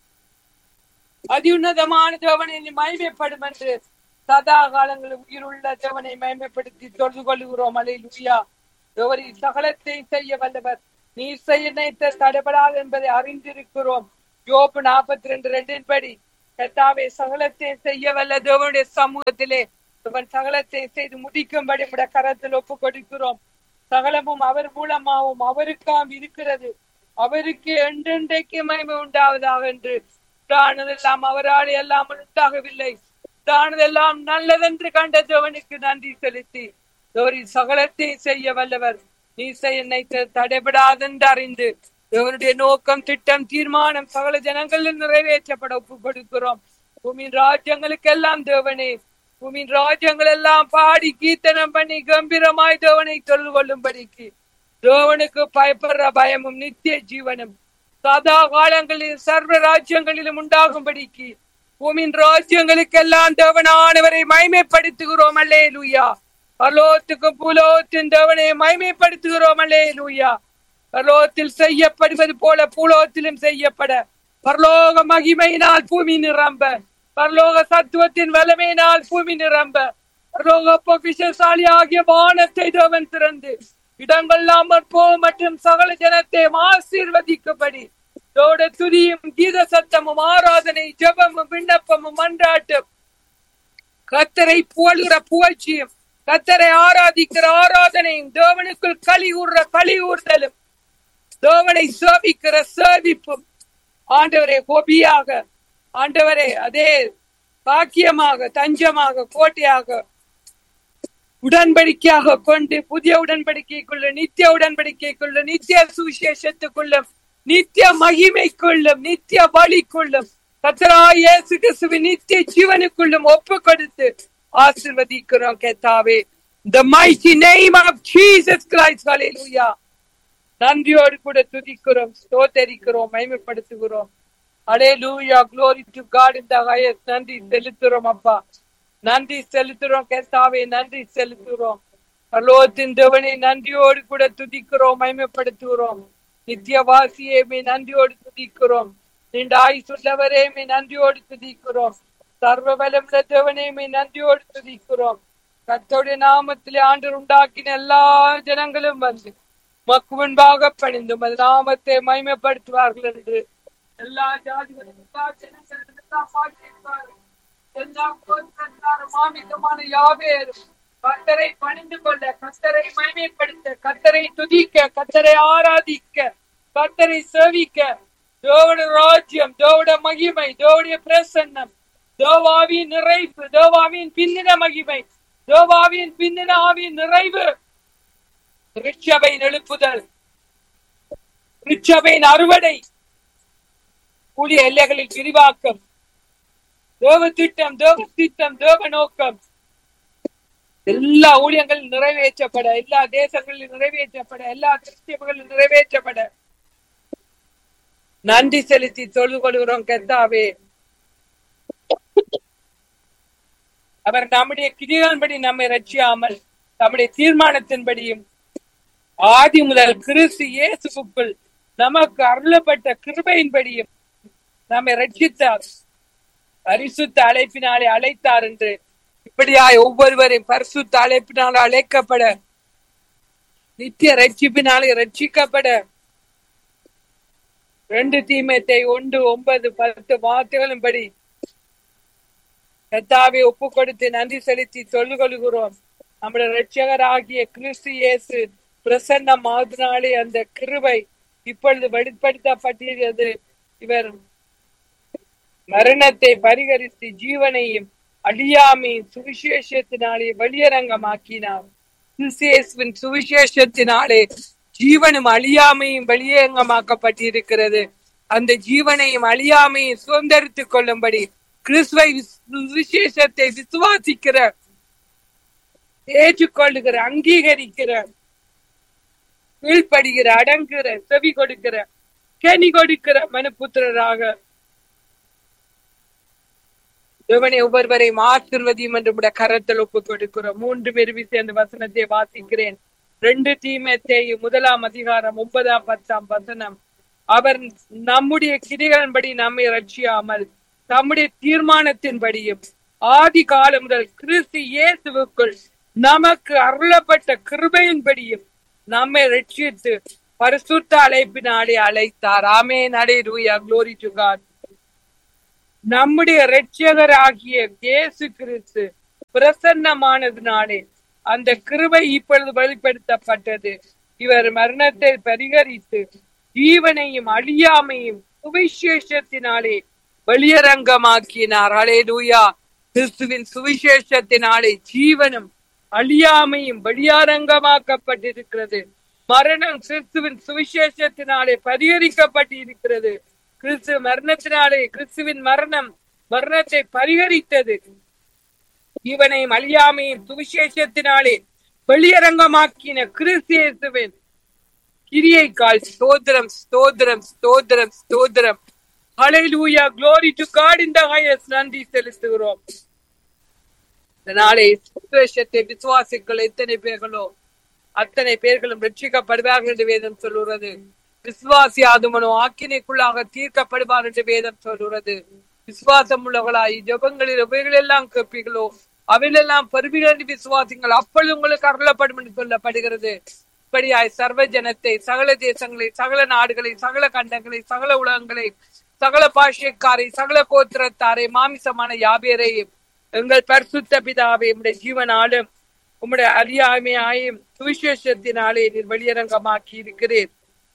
அதியுன்னதமான தேவனை மகிமைப்படும் என்று சதா காலங்களில் உயிருள்ள தேவனை மகிமைப்படுத்தி தொழுது கொள்கிறோம் அலை லுயா எவரி சகலத்தை செய்ய வல்லவர் நீர் செய்ய நினைத்த தடைபடாது என்பதை அறிந்திருக்கிறோம் யோப்பு நாற்பத்தி ரெண்டு ரெண்டின் படி கத்தாவே சகலத்தை செய்ய வல்ல தேவனுடைய சமூகத்திலே அவன் சகலத்தை செய்து முடிக்கும்படி உடைய கரத்தில் ஒப்பு கொடுக்கிறோம் சகலமும் அவர் மூலமாகவும் அவருக்காம் இருக்கிறது அவருக்கு என்றென்றைக்கு மகிமை உண்டாவதாக என்று தானதெல்லாம் அவரால் எல்லாம் உண்டாகவில்லை தானதெல்லாம் நல்லதென்று கண்ட தேவனுக்கு நன்றி செலுத்தி ஒரு சகலத்தை செய்ய வல்லவர் நீ செய்ய நினைத்த தடைபடாதென்று அறிந்து தேவனுடைய நோக்கம் திட்டம் தீர்மானம் சகல ஜனங்களில் நிறைவேற்றப்பட ஒப்பு கொடுக்கிறோம் பூமியின் ராஜ்யங்களுக்கெல்லாம் தேவனே பூமியின் ராஜ்யங்கள் எல்லாம் பாடி கீர்த்தனம் பண்ணி கம்பீரமாய் தேவனை தொழில் கொள்ளும்படிக்கு தேவனுக்கு பயப்படுற பயமும் நித்திய ஜீவனும் சதா காலங்களில் சர்வ ராஜ்யங்களிலும் உண்டாகும்படிக்கு பூமியின் ராஜ்யங்களுக்கெல்லாம் தேவனானவரை மைமைப்படுத்துகிறோம் அல்லே லூயா பரலோகத்துக்கும் பூலோகத்தின் தேவனை மைமைப்படுத்துகிறோம் அல்லே லூயா பரலோகத்தில் செய்யப்படுவது போல பூலோகத்திலும் செய்யப்பட பரலோக மகிமையினால் பூமி நிரம்ப பரலோக சத்துவத்தின் வல்லமையினால் பூமி நிரம்ப பரலோக பொக்கிஷசாலி ஆகிய வானத்தை தேவன் திறந்து இடங்கள்லாம் போ மற்றும் சகல ஜனத்தை ஆசீர்வதிக்கும்படி தோட துதியும் கீத சத்தமும் ஆராதனை ஜபமும் விண்ணப்பமும் மன்றாட்டும் கத்தரை புகழ்கிற புகழ்ச்சியும் கத்தரை ஆராதிக்கிற ஆராதனையும் தேவனுக்குள் களி ஊர்ற களி ஊர்தலும் தேவனை சேவிக்கிற சேவிப்பும் ஆண்டவரே ஹோபியாக ஆண்டவரே அதே பாக்கியமாக தஞ்சமாக கோட்டையாக உடன்படிக்கையாக கொண்டு புதிய உடன்படிக்கைக்குள்ள நித்திய உடன்படிக்கைக்குள்ள நித்திய சுவிசேஷத்துக்குள்ளும் நித்திய மகிமைக்குள்ளும் நித்திய பலிக்குள்ளும் கத்தராய் இயேசு கிறிஸ்துவின் நித்திய ஜீவனுக்குள்ளும் ஒப்பு கொடுத்து ஆசிர்வதிக்கிறோம் கேத்தாவே the mighty name of Jesus Christ hallelujah நன்றியோடு கூட துதிக்கிறோம் ஸ்தோத்தரிக்கிறோம் மகிமைப்படுத்துகிறோம் அடே லூயா glory to God in the highest நன்றி செலுத்துறோம் அப்பா நன்றி செலுத்துறோம் கேத்தாவே நன்றி செலுத்துகிறோம் பரலோகத்தின் தேவனை நன்றியோடு கூட துதிக்கிறோம் மகிமைப்படுத்துகிறோம் நித்தியவாசியே மே நன்றியோடு துதிக்கிறோம் நீண்ட ஆயுசுள்ளவரே மே நன்றியோடு துதிக்கிறோம் சர்வ பலமுள்ள தேவனே மே நன்றியோடு துதிக்கிறோம் கத்தோடைய நாமத்திலே ஆண்டு உண்டாக்கின எல்லா ஜனங்களும் வந்து மக்கு முன்பாக பணிந்து உமது நாமத்தை மகிமைப்படுத்துவார்கள் என்று எல்லா ஜாதிகளும் எல்லா ஜனங்களும் எல்லா பாட்டிருப்பார்கள் எல்லா கோத்திரத்தாரும் மாமிக்கமான யாவேரும் கத்தரை பணிந்து கொள்ள கத்தரை மகிமைப்படுத்த கத்தரை துதிக்க கத்தரை ஆராதிக்க கத்தரை சேவிக்க தேவட ராஜ்யம் தேவட மகிமை தேவடைய பிரசன்னம் தேவாவின் நிறைவு தேவாவின் பின்னின மகிமை தேவாவின் பின்னின ஆவின் நிறைவு ரிச்சபையின் எழுப்புதல் ரிச்சபையின் அறுவடை கூடிய எல்லைகளில் விரிவாக்கம் தேவ திட்டம் தேவ திட்டம் தேவ நோக்கம் எல்லா ஊழியங்களும் நிறைவேற்றப்பட எல்லா தேசங்களிலும் நிறைவேற்றப்பட எல்லா கிறிஸ்தவர்களும் நிறைவேற்றப்பட நன்றி செலுத்தி தொழுது கொள்கிறோம் கர்த்தாவே அவர் நம்முடைய கிரிகளின்படி நம்மை ரட்சியாமல் நம்முடைய தீர்மானத்தின்படியும் ஆதி முதல் கிறிஸ்து இயேசுக்குள் நமக்கு அருளப்பட்ட கிருபையின்படியும் நம்மை ரட்சித்தார் பரிசுத்த அழைப்பினாலே அழைத்தார் என்று இப்படியாய் ஒவ்வொருவரையும் பரிசுத்த அழைப்பினாலே அழைக்கப்பட நித்திய ரட்சிப்பினாலே ரட்சிக்கப்பட ரெண்டு தீமத்தை ஒன்று ஒன்பது பத்து வார்த்தைகளும் படி கத்தாவை ஒப்பு கொடுத்து நன்றி செலுத்தி சொல்லிக் கொள்கிறோம் நம்முடைய ரட்சகராகிய கிறிஸ்து இயேசு பிரசன்னம் ஆதினாலே அந்த கிருபை இப்பொழுது வெளிப்படுத்தப்பட்டிருக்கிறது இவர் மரணத்தை பரிகரித்து ஜீவனையும் அழியாமையும் சுவிசேஷத்தினாலே வெளியரங்கமாக்கினார் கிறிஸ்தியேசுவின் சுவிசேஷத்தினாலே ஜீவனும் அழியாமையும் வெளியரங்கமாக்கப்பட்டிருக்கிறது அந்த ஜீவனையும் அழியாமையும் சுதந்திரித்துக் கொள்ளும்படி கிறிஸ்துவை விசேஷத்தை விசுவாசிக்கிற ஏற்றுக்கொள்ளுகிற அங்கீகரிக்கிற கீழ்ப்படுகிற அடங்குகிற செவி கொடுக்கிற கனி கொடுக்கிற மனுப்புத்திரராக தேவனை ஒவ்வொருவரையும் ஆசிர்வதியும் என்று உடைய கரத்தில் ஒப்புக் கொடுக்கிறோம் மூன்று பேர் சேர்ந்த வசனத்தை வாசிக்கிறேன் ரெண்டு தீமத்தேயும் முதலாம் அதிகாரம் ஒன்பதாம் பத்தாம் வசனம் அவர் நம்முடைய கிரிகளின்படி நம்மை ரட்சியாமல் தம்முடைய தீர்மானத்தின்படியும் ஆதி காலம் முதல் கிறிஸ்து இயேசுவுக்குள் நமக்கு அருளப்பட்ட கிருபையின்படியும் நம்மை ரட்சித்து பரிசுத்த அழைப்பினாலே அழைத்தார் ஆமே நடே ரூயா குளோரி டு காட் நம்முடைய இரட்சகராகிய இயேசு கிறிஸ்து பிரசன்னமானதுனாலே அந்த கிருபை இப்பொழுது வெளிப்படுத்தப்பட்டது இவர் மரணத்தை பரிகரித்து ஜீவனையும் அழியாமையும் சுவிசேஷத்தினாலே வெளியரங்கமாக்கினார் அலே லூயா கிறிஸ்துவின் சுவிசேஷத்தினாலே ஜீவனும் அழியாமையும் வெளியாரங்கமாக்கப்பட்டிருக்கிறது மரணம் கிறிஸ்துவின் சுவிசேஷத்தினாலே பரிகரிக்கப்பட்டிருக்கிறது கிறிஸ்து மரணத்தினாலே கிறிஸ்துவின் மரணம் மரணத்தை பரிகரித்தது இவனையும் அழியாமையும் சுவிசேஷத்தினாலே வெளியரங்கமாக்கின கிறிஸ்தியேசுவின் கிரியை கால் ஸ்தோத்திரம் ஸ்தோத்திரம் ஸ்தோத்திரம் ஸ்தோத்திரம் ஹalleluya glory to god in the highest நன்றி செலுத்துகிறோம் இதனாலே சுவிசேஷத்தை விசுவாசிகள் எத்தனை பேர்களோ அத்தனை பேர்களும் ரட்சிக்கப்படுவார்கள் என்று வேதம் சொல்லுகிறது விசுவாசி ஆதுமனோ ஆக்கினைக்குள்ளாக தீர்க்கப்படுவார் என்று வேதம் சொல்லுகிறது விசுவாசம் உள்ளவர்களாய் ஜபங்களில் எவைகளெல்லாம் கேட்பீர்களோ அவைகளெல்லாம் பெறுவீர்கள் என்று விசுவாசிங்கள் அப்பொழுது உங்களுக்கு அருளப்படும் என்று சொல்லப்படுகிறது இப்படியாய் சர்வ ஜனத்தை சகல தேசங்களை சகல நாடுகளை சகல கண்டங்களை சகல உலகங்களை சகல பாஷைக்காரை சகல கோத்திரத்தாரை மாமிசமான யாபேரை எங்கள் பரிசுத்த பிதாவை உம்முடைய ஜீவனாலும் உம்முடைய அறியாமையாயும் சுவிசேஷத்தினாலே நீர் வெளியரங்கமாக்கி இருக்கிறேன்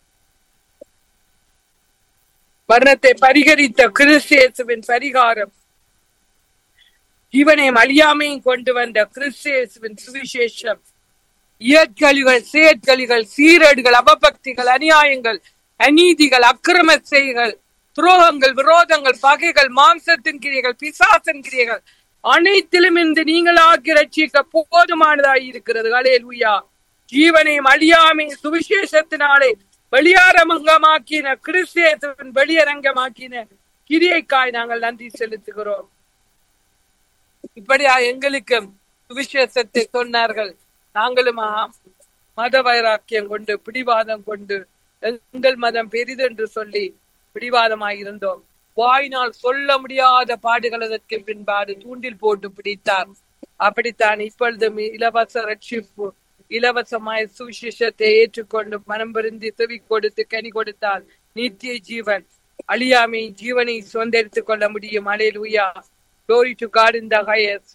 மரணத்தை பரிகரித்த கிறிஸ்தேசுவின் பரிகாரம் ஜீவனையும் அழியாமையும் கொண்டு வந்த கிறிஸ்தேசுவின் சுவிசேஷம் இயற்கழிகள் செயற்கழிகள் சீரடுகள் அபபக்திகள் அநியாயங்கள் அநீதிகள் அக்கிரம செய்கள் துரோகங்கள் விரோதங்கள் பகைகள் மாம்சத்தின் கிரியைகள் பிசாசன் கிரியைகள் அனைத்திலும் இருந்து நீங்களாக்கி ரட்சிக்க போதுமானதாய் இருக்கிறது அலேலுயா ஜீவனையும் அழியாமையும் சுவிசேஷத்தினாலே வெளியாரங்கமாக்கின கிறிஸ்தேசன் வெளியரங்கமாக்கின கிரியைக்காய் நாங்கள் நன்றி செலுத்துகிறோம் இப்படியா எங்களுக்கு சுவிசேஷத்தை சொன்னார்கள் நாங்களும் மத வைராக்கியம் கொண்டு பிடிவாதம் கொண்டு எங்கள் மதம் பெரிது என்று சொல்லி பிடிவாதமாயிருந்தோம் வாயினால் சொல்ல முடியாத பாடுகள் அதற்கு பின்பாடு தூண்டில் போட்டு பிடித்தார் அப்படித்தான் இப்பொழுதும் இலவச ரட்சிப்பு இலவசமாய் சுவிசேஷத்தை ஏற்றுக்கொண்டு மனம் பெருந்தி செவி கொடுத்து கனி கொடுத்தால் நித்திய ஜீவன் அழியாமை ஜீவனை சுதந்திரித்துக் கொள்ள முடியும் அலையலூயா glory to God in the highest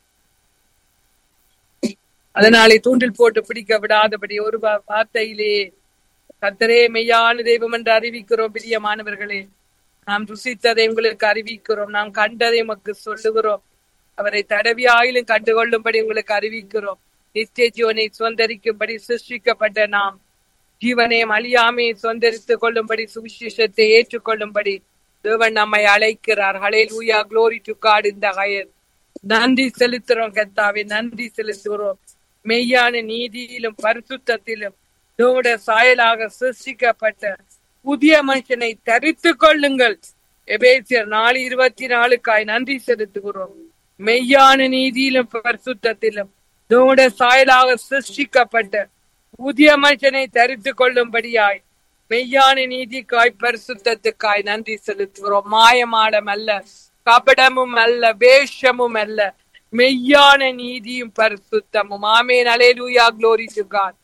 அதனாலே தூண்டில் போட்டு பிடிக்க விடாதபடி ஒரு வா- வார்த்தையிலே கத்தரே மெய்யான தெய்வம் என்று அறிவிக்கிறோம் பிரியமானவர்களே நாம் ருசித்ததை உங்களுக்கு அறிவிக்கிறோம் நாம் கண்டதை உமக்கு சொல்லுகிறோம் அவரை தடவி ஆயிலும் கண்டுகொள்ளும்படி உங்களுக்கு அறிவிக்கிறோம் நித்திய ஜீவனை சுதந்திரிக்கும்படி சிருஷ்டிக்கப்பட்ட நாம் ஜீவனையும் அழியாமையை சுதந்திரித்துக் கொள்ளும்படி சுவிசேஷத்தை ஏற்றுக்கொள்ளும்படி தேவன் நம்மை அழைக்கிறார் hallelujah glory to God in the higher நன்றி செலுத்துறோம் கத்தாவே நன்றி செலுத்துகிறோம் மெய்யான நீதியிலும் பரிசுத்தத்திலும் தேவட சாயலாக சிருஷ்டிக்கப்பட்ட புதிய மனுஷனை தரித்து கொள்ளுங்கள் எபேசியர் நாலு இருபத்தி நாலுக்காய் நன்றி செலுத்துகிறோம் மெய்யான நீதியிலும் பரிசுத்தத்திலும் தேவட சாயலாக சிருஷ்டிக்கப்பட்ட புதிய மனுஷனை தரித்து கொள்ளும்படியாய் மெய்யான நீதிக்காய் பரிசுத்தத்துக்காய் நன்றி செலுத்துகிறோம் மாயமாடம் அல்ல கபடமும் அல்ல வேஷமும் அல்ல மெய்யான நீதியும் பரிசுத்தமும் amen hallelujah glory to God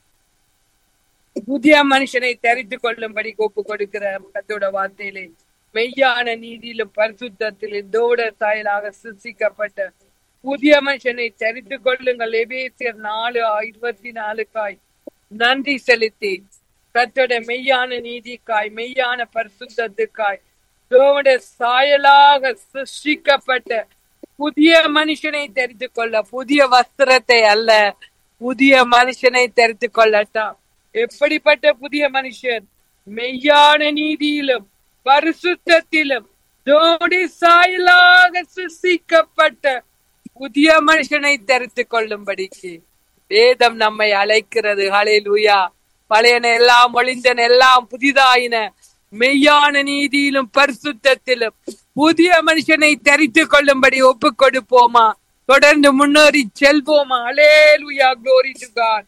புதிய மனுஷனை தெரிந்து கொள்ளும்படி கோப்பு கொடுக்கிற கத்தோட வார்த்தையிலே மெய்யான நீதியிலும் பரிசுத்தத்திலும் தோட சாயலாக சிருஷ்டிக்கப்பட்ட புதிய மனுஷனை தெரிந்து கொள்ளுங்கள் எபேசியர் நாலு இருபத்தி நாலுக்காய் நன்றி செலுத்தி கத்தோட மெய்யான நீதிக்காய் மெய்யான பரிசுத்தத்துக்காய் தோட சாயலாக சிருஷ்டிக்கப்பட்ட புதிய மனுஷனை தெரிந்து கொள்ள புதிய வஸ்திரத்தை அல்ல புதிய மனுஷனை தெரிந்து கொள்ளட்டாம் எப்படிப்பட்ட புதிய மனுஷன் மெய்யான நீதியிலும் பரிசுத்தத்திலும் ஜோடி சாயலாக சிருஷ்டிக்கப்பட்ட புதிய மனுஷனை தெரிந்து கொள்ளும்படிக்கு வேதம் நம்மை அழைக்கிறது ஹலே லூயா பழையன எல்லாம் ஒளிந்தன எல்லாம் புதிதாயின மெய்யான நீதியிலும் பரிசுத்தத்திலும் புதிய மனுஷனை தெரித்து கொள்ளும்படி ஒப்பு கொடுப்போமா தொடர்ந்து முன்னேறி செல்வோமா அலேலுயா க்ளோரி டு காட்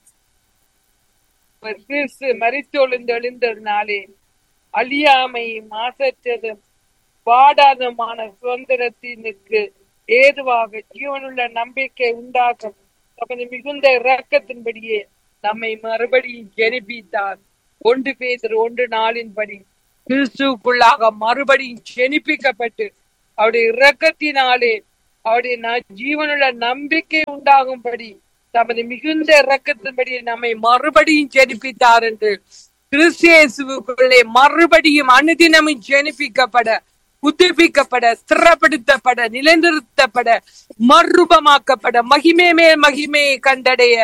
கிறிஸ்து மறித்தொழுந்தெழுந்ததினாலே அழியாமை மாசற்றதும் பாடாதமான சுதந்திரத்தினுக்கு ஏதுவாக ஜீவனுள்ள நம்பிக்கை உண்டாக்கும் தமது மிகுந்த இரக்கத்தின்படியே நம்மை மறுபடியும் ஜெனிப்பித்தார் ஒன்று பேதர் ஒன்று நாளின்படி கிறிஸ்துக்குள்ளாக மறுபடியும் ஜெனிப்பிக்கப்பட்டு அவருடைய இரக்கத்தினாலே அவருடைய ந- ஜீவனுள்ள நம்பிக்கை உண்டாகும்படி தமது மிகுந்த இரக்கத்தின்படி நம்மை மறுபடியும் ஜெனிப்பித்தார் என்று கிறிஸ்தியேசுக்குள்ளே மறுபடியும் அனுதினமும் ஜெனிப்பிக்கப்பட புதுப்பிக்கப்பட ஸ்திரப்படுத்தப்பட நிலைநிறுத்தப்பட மறுரூபமாக்கப்பட மகிமே மேல் மகிமையை கண்டடைய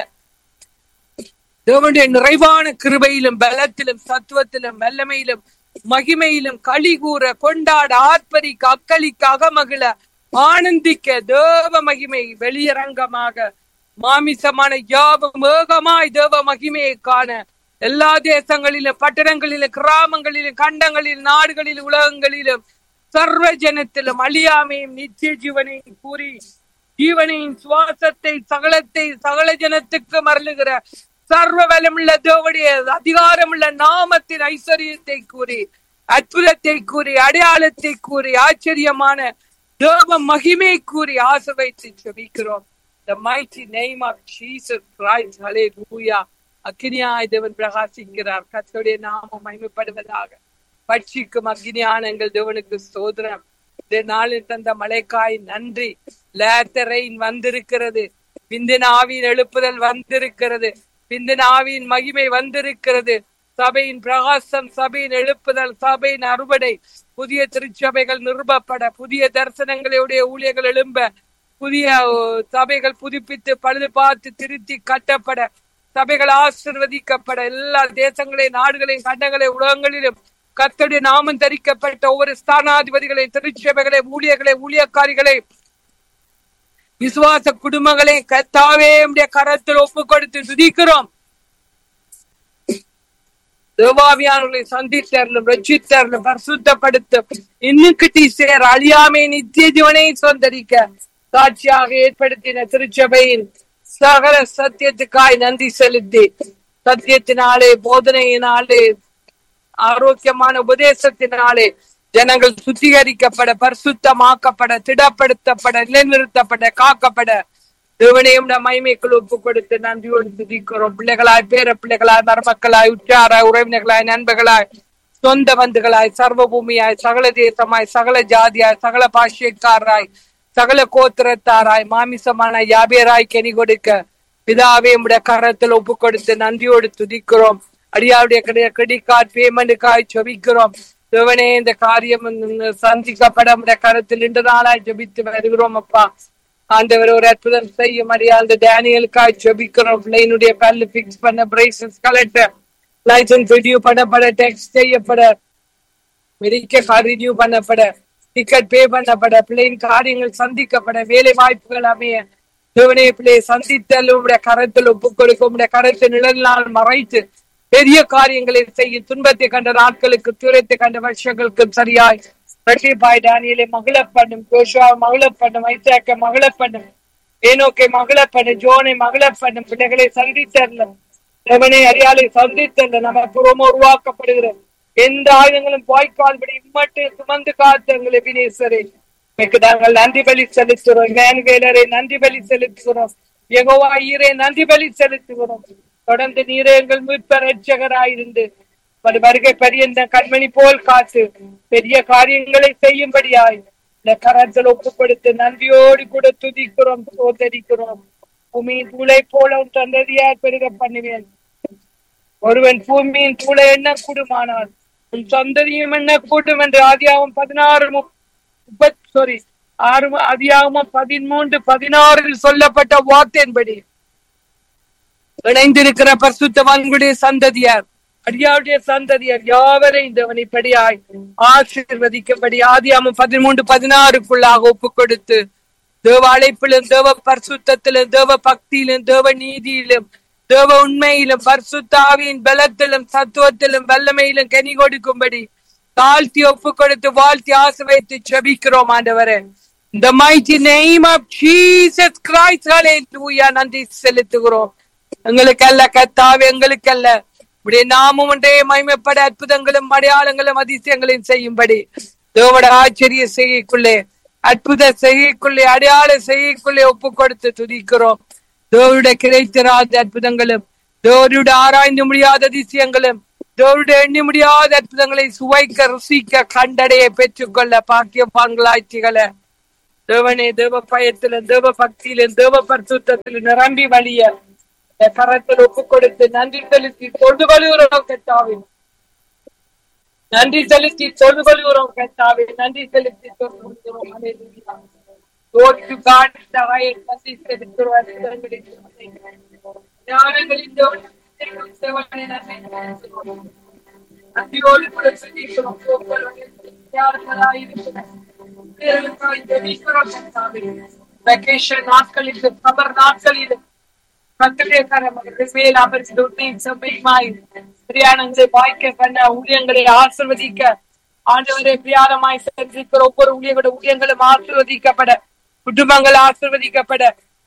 தேவனுடைய நிறைவான கிருபையிலும் பலத்திலும் சத்துவத்திலும் வல்லமையிலும் மகிமையிலும் களி கூற கொண்டாட ஆர்ப்பரிக்க அக்களிக்க அகமகிழ ஆனந்திக்க தேவ மகிமை வெளியரங்கமாக மாமிசமான யாவும் ஏகமாய் தேவ மகிமையை காண எல்லா தேசங்களிலும் பட்டணங்களிலும் கிராமங்களிலும் கண்டங்களிலும் நாடுகளிலும் உலகங்களிலும் சர்வ ஜனத்திலும் அழியாமையும் நித்திய ஜீவனையும் கூறி ஜீவனையும் சுவாசத்தை சகலத்தை சகல ஜனத்துக்கு மரலுகிற சர்வ வலமுள்ள தேவடைய அதிகாரமுள்ள நாமத்தின் ஐஸ்வர்யத்தை கூறி அற்புதத்தை கூறி அடையாளத்தை கூறி ஆச்சரியமான தேவ மகிமை கூறி ஆசை வைத்து ஜெபிக்கிறோம் the mighty name of Jesus Christ hallelujah அக்கினியாய் தேவன் பிரகாசிக்கிறார் கர்த்தருடைய நாமம் மகிமைப்படுவதாக பட்சிக்கும் அக்னியான எங்கள் தேவனுக்கு சோதரம் இந்த நாளில் தந்த மழைக்காய் நன்றி லேத்தரைன் வந்திருக்கிறது பிந்தின ஆவியின் எழுப்புதல் வந்திருக்கிறது பிந்தின ஆவியின் மகிமை வந்திருக்கிறது சபையின் பிரகாசம் சபையின் எழுப்புதல் சபையின் அறுவடை புதிய திருச்சபைகள் நிறுவப்பட புதிய தரிசனங்களுடைய ஊழியர்கள் எழும்ப புதிய ஓ, சபைகள் புதுப்பித்து பழுது பார்த்து திருத்தி கட்டப்பட சபைகள் ஆசிர்வதிக்கப்பட எல்லா தேசங்களையும் நாடுகளையும் கண்டங்களையும் உலகங்களிலும் கர்த்தருடைய நாமம் தரிக்கப்பட்ட ஒவ்வொரு ஸ்தானாதிபதிகளை திருச்சபைகளை ஊழியர்களை ஊழியக்காரிகளை விசுவாச குடும்பங்களை கத்தாவே உம்முடைய கரத்தில் ஒப்பு கொடுத்து துதிக்கிறோம் தேவாவியானவர்களை சந்தித்தரலும் ரட்சித்தரலும் பரிசுத்தப்படுத்தும் இன்னும் கிட்டி சேர் அழியாமை நித்திய ஜீவனை சொந்தரிக்க சாட்சியாக ஏற்படுத்தின திருச்சபையின் சகல சத்தியத்துக்காய் நன்றி செலுத்தி சத்தியத்தினாலே போதனையினாலே ஆரோக்கியமான உபதேசத்தினாலே ஜனங்கள் சுத்திகரிக்கப்பட பரிசுத்தமாக்கப்பட திடப்படுத்தப்பட நிலைநிறுத்தப்பட காக்கப்பட தேவனையும் நம் மைமைக்குள் ஒப்பு கொடுத்து நன்றியோடு துதிக்கிறோம் பிள்ளைகளாய் பேர பிள்ளைகளாய் மருமக்களாய் உற்றாராய் உறவினர்களாய் நண்பர்களாய் சொந்த பந்துகளாய் சர்வ பூமியாய் சகல தேசமாய் சகல ஜாதியாய் சகல பாஷ்யக்காராய் சகல கோத்திரத்தாராய் மாமிசமான யாபியராய் கெனி கொடுக்க பிதாவே உடைய கரத்தில் ஒப்பு கொடுத்து நன்றியோடு துதிக்கிறோம் அடியாவுடைய கிரெடிட் கார்டு பேமெண்ட்டுக்காய் ஜெபிக்கிறோம் தேவனே இந்த காரியம் சந்திக்கப்பட உடைய கரத்தில் இன்று நாளாய் ஜெபித்து வருகிறோம் அப்பா ஆண்டவர் ஒரு அற்புதம் செய்யும் அடியா அந்த டேனியலுக்காய் ஜெபிக்கிறோம் பிள்ளைனுடைய பல்லு பிக்ஸ் பண்ண பிரைசஸ் கலெக்டர் லைசன்ஸ் ரினியூ பண்ணப்பட டெக்ஸ்ட் செய்யப்பட மெடிக்கல் ரினியூ பண்ணப்பட டிக்கெட் பே பண்ணப்பட பிள்ளையின் காரியங்கள் சந்திக்கப்பட வேலை வாய்ப்புகள் அமைய தேவனே பிள்ளை சந்தித்தல் உடைய கரத்தில் ஒப்புக் கொடுக்க உடைய கரத்தை நிழலினால் மறைத்து பெரிய காரியங்களை செய்ய துன்பத்தை கண்ட நாட்களுக்கு தூரத்தை கண்ட வருஷங்களுக்கு சரியாய் ரட்சிப்பாய் டேனியலை மகிழ பண்ணும் கோஷா மகிழ பண்ணும் ஐசாக்க மகிழ பண்ணும் ஏனோக்கை மகிழ பண்ணும் ஜோனை மகிழ பண்ணும் பிள்ளைகளை சந்தித்தரலும் தேவனை அறியாலை சந்தித்தல்ல நமக்கு ரொம்ப உருவாக்கப்படுகிறது எந்த ஆயுதங்களும் வாய்க்கால்படி இம்மட்டு சுமந்து காத்தங்களை வினேஸ்வரே எனக்கு நாங்கள் நன்றி பலி செலுத்துகிறோம் வேலரை நன்றி பலி செலுத்துகிறோம் எகோவா ஈரே நன்றி பலி செலுத்துகிறோம் தொடர்ந்து நீரே எங்கள் மீட்ப ரட்சகராயிருந்து ஒரு வருகை பெரிய இந்த கண்மணி போல் காத்து பெரிய காரியங்களை செய்யும்படியாய் இந்த கரத்தில் ஒப்பு கொடுத்து நன்றியோடு கூட துதிக்கிறோம் சோதரிக்கிறோம் பூமியின் தூளை போல உன் சந்ததியார் பெருக பண்ணுவேன் ஒருவன் பூமியின் தூளை என்ன கூடுமானால் உன் சந்ததியும் என்ன கூடும் என்று ஆதியாவும் பதினாறு முப்பத் சாரி ஆறு அதியாகமும் பதிமூன்று பதினாறில் சொல்லப்பட்ட வார்த்தையின்படி இணைந்திருக்கிற பரிசுத்தவான்களுடைய சந்ததியார் அடியாவுடைய சந்ததியார் யாவரை இந்தவனைப்படியாய் ஆசீர்வதிக்கும்படி ஆதியாமம் பதிமூன்று பதினாறுக்குள்ளாக ஒப்பு கொடுத்து தேவ அழைப்பிலும் தேவ பரிசுத்திலும் தேவ பக்தியிலும் தேவ நீதியிலும் தேவ உண்மையிலும் பரிசுத்தாவியின் பலத்திலும் சத்துவத்திலும் வல்லமையிலும் கனி கொடுக்கும்படி தாழ்த்தி ஒப்பு கொடுத்து வாழ்த்தி ஆசிர்வதித்து ஜெபிக்கிறோம் ஆண்டவரே இந்த mighty name of Jesus Christ hallelujah நன்றி செலுத்துகிறோம் எங்களுக்கல்ல கத்தாவே எங்களுக்கல்ல இப்படியே நாமும் ஒன்றே மகிமைப்பட அற்புதங்களும் அடையாளங்களும் அதிசயங்களையும் செய்யும்படி தேவட ஆச்சரிய செய்கைக்குள்ளே அற்புத செய்கைக்குள்ளே அடையாள செய்கைக்குள்ளே ஒப்பு கொடுத்து துதிக்கிறோம் தேவருடைய கிடைத்திராத அற்புதங்களும் தேவருடைய ஆராய்ந்து முடியாத அதிசயங்களும் தேவருடைய எண்ணி முடியாத அற்புதங்களை சுவைக்க ருசிக்க கண்டடைய பெற்றுக்கொள்ள பாக்கியப்பாங்களாய்ச்சிகளை தேவனே தேவ பயத்திலும் தேவ பக்தியிலும் தேவ பரிசுத்திலும் நிரம்பி வழிய இந்த கரத்தில் ஒப்பு கொடுத்து நன்றி செலுத்தி தொண்டு கொள்கிறோம் கத்தாவே நன்றி செலுத்தி தொண்டு கொள்கிறோம் கத்தாவே நன்றி செலுத்தி தொண்டு கொள்கிறோம் Hallelujah. Lord, to God is the highest நன்றி செலுத்துகிறோம் அற்புதங்களை ஞானங்களின் தேவன் தேவனை நன்றி செலுத்துகிறோம். நன்றியோடு கூட துதிக்கிறோம். போக்குவரத்து ஞானங்களாயிருக்கிறோம். தேவனுக்காய் ஜெபிக்கிறோம் கர்த்தாவே. வெக்கேஷன் நாட்களிலும் சமர் நாட்களிலும் கர்த்தருடைய கரம் அவர்கள் மேல் அமர்ந்து உன்னையும் செம்மையுமாய் பிரயாணங்களை வாய்க்க பண்ண ஊழியங்களை ஆசிர்வதிக்க ஆண்டவரை பிரியாணமாய் சென்றிருக்கிற ஒவ்வொரு ஊழியர்களோட ஊழியங்களும் ஆசிர்வதிக்கப்பட குடும்பங்கள் ஆசிர்வதிக்கப்பட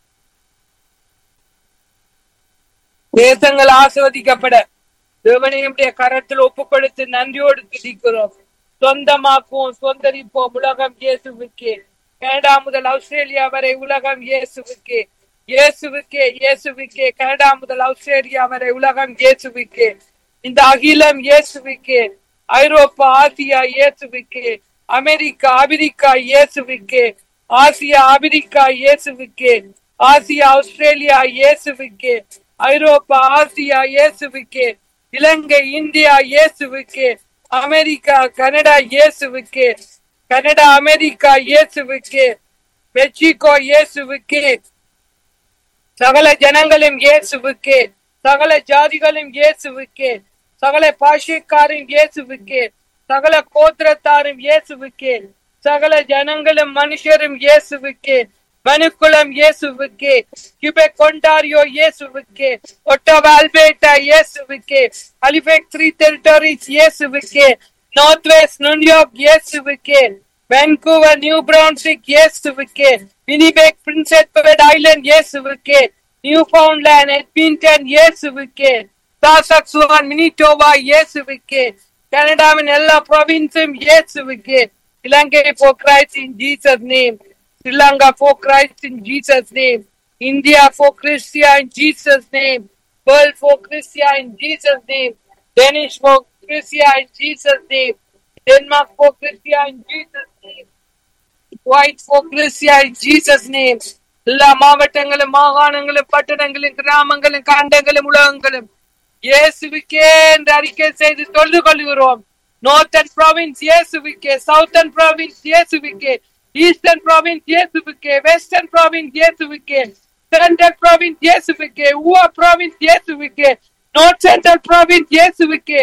தேசங்கள் ஆசிர்வதிக்கப்பட தேவனையுடைய கரத்தில் ஒப்பு கொடுத்து நன்றியோடு துதிக்கிறோம் சொந்தமாக்குவோம் சொந்தரிப்போம் உலகம் இயேசுவுக்கே கனடா முதல் ஆஸ்திரேலியா வரை உலகம் இயேசுவுக்கே இயேசுவுக்கே இயேசுவுக்கே கனடா முதல் ஆஸ்திரேலியா வரை உலகம் இயேசுவுக்கே இந்த அகிலம் இயேசுவுக்கே ஐரோப்பா ஆசியா இயேசுவுக்கே அமெரிக்கா ஆபிரிக்கா இயேசுவுக்கே ஆசியா ஆபிரிக்கா இயேசுவுக்கே ஆசியா ஆஸ்திரேலியா இயேசுவுக்கே ஐரோப்பா ஆசியா இயேசுவுக்கே இலங்கை இந்தியா இயேசுவுக்கே அமெரிக்கா கனடா இயேசுவுக்கே கனடா அமெரிக்கா இயேசுவுக்கே மெக்சிகோ இயேசுவுக்கே சகல ஜனங்களும் இயேசுவுக்கே சகல ஜாதிகளும் இயேசுவுக்கே சகல பாஷைக்காரும் இயேசுவுக்கே சகல கோத்திரத்தாரும் இயேசுவுக்கே சகல ஜனங்களும் மனுஷரும் இயேசுவுக்கே மனுக்குளம் இயேசுவுக்கே கிபெக் ஒன்டாரியோ இயேசுவுக்கே ஒட்டவா அல்பேட்டா இயேசுவுக்கே ஹலிஃபெக்ஸ் த்ரீ டெரிட்டரிஸ் இயேசுவுக்கே நார்த் வெஸ்ட் நியூயார்க் இயேசுவுக்கே வான்கூவர் நியூ பிரவுன்ஸ்விக் இயேசுவுக்கே வினிபெக் பிரின்ஸ் எட்வர்ட் ஐலண்ட் இயேசுவுக்கே நியூ ஃபவுண்ட்லேண்ட் எட்மின்டன் இயேசுவுக்கே சாசக்சுவான் மினிட்டோவா இயேசுவுக்கே கனடாவின் எல்லா ப்ரொவின்ஸும் இயேசுவுக்கே இலங்கை for Christ in Jesus name Sri Lanka for Christ in Jesus name India for Christia in Jesus' name. World for Christia in Jesus' name. Danish for Christia in Jesus' name. Denmark for Christia in Jesus' name. White for Christia in Jesus' name. எல்லா மாவட்டங்களும் மாகாணங்களும் பட்டணங்களும் கிராமங்களும் காண்டங்களும் உலகங்களும் இயேசுவுக்கே என்று அறிக்கை செய்து தொழுது கொள்கிறோம் நார்த்தன் ப்ராவின்ஸ் இயேசுவுக்கே சவுத்தன் ப்ராவின்ஸ் இயேசுவுக்கே ஈஸ்டர்ன் ப்ராவின்ஸ் இயேசுவுக்கே வெஸ்டர்ன் ப்ராவின்ஸ் இயேசுவுக்கே சென்ட்ரல் ப்ராவின்ஸ் இயேசுவுக்கே ஊவா ப்ராவின்ஸ் இயேசுவுக்கே நார்த் சென்ட்ரல் ப்ராவின்ஸ் இயேசுவுக்கே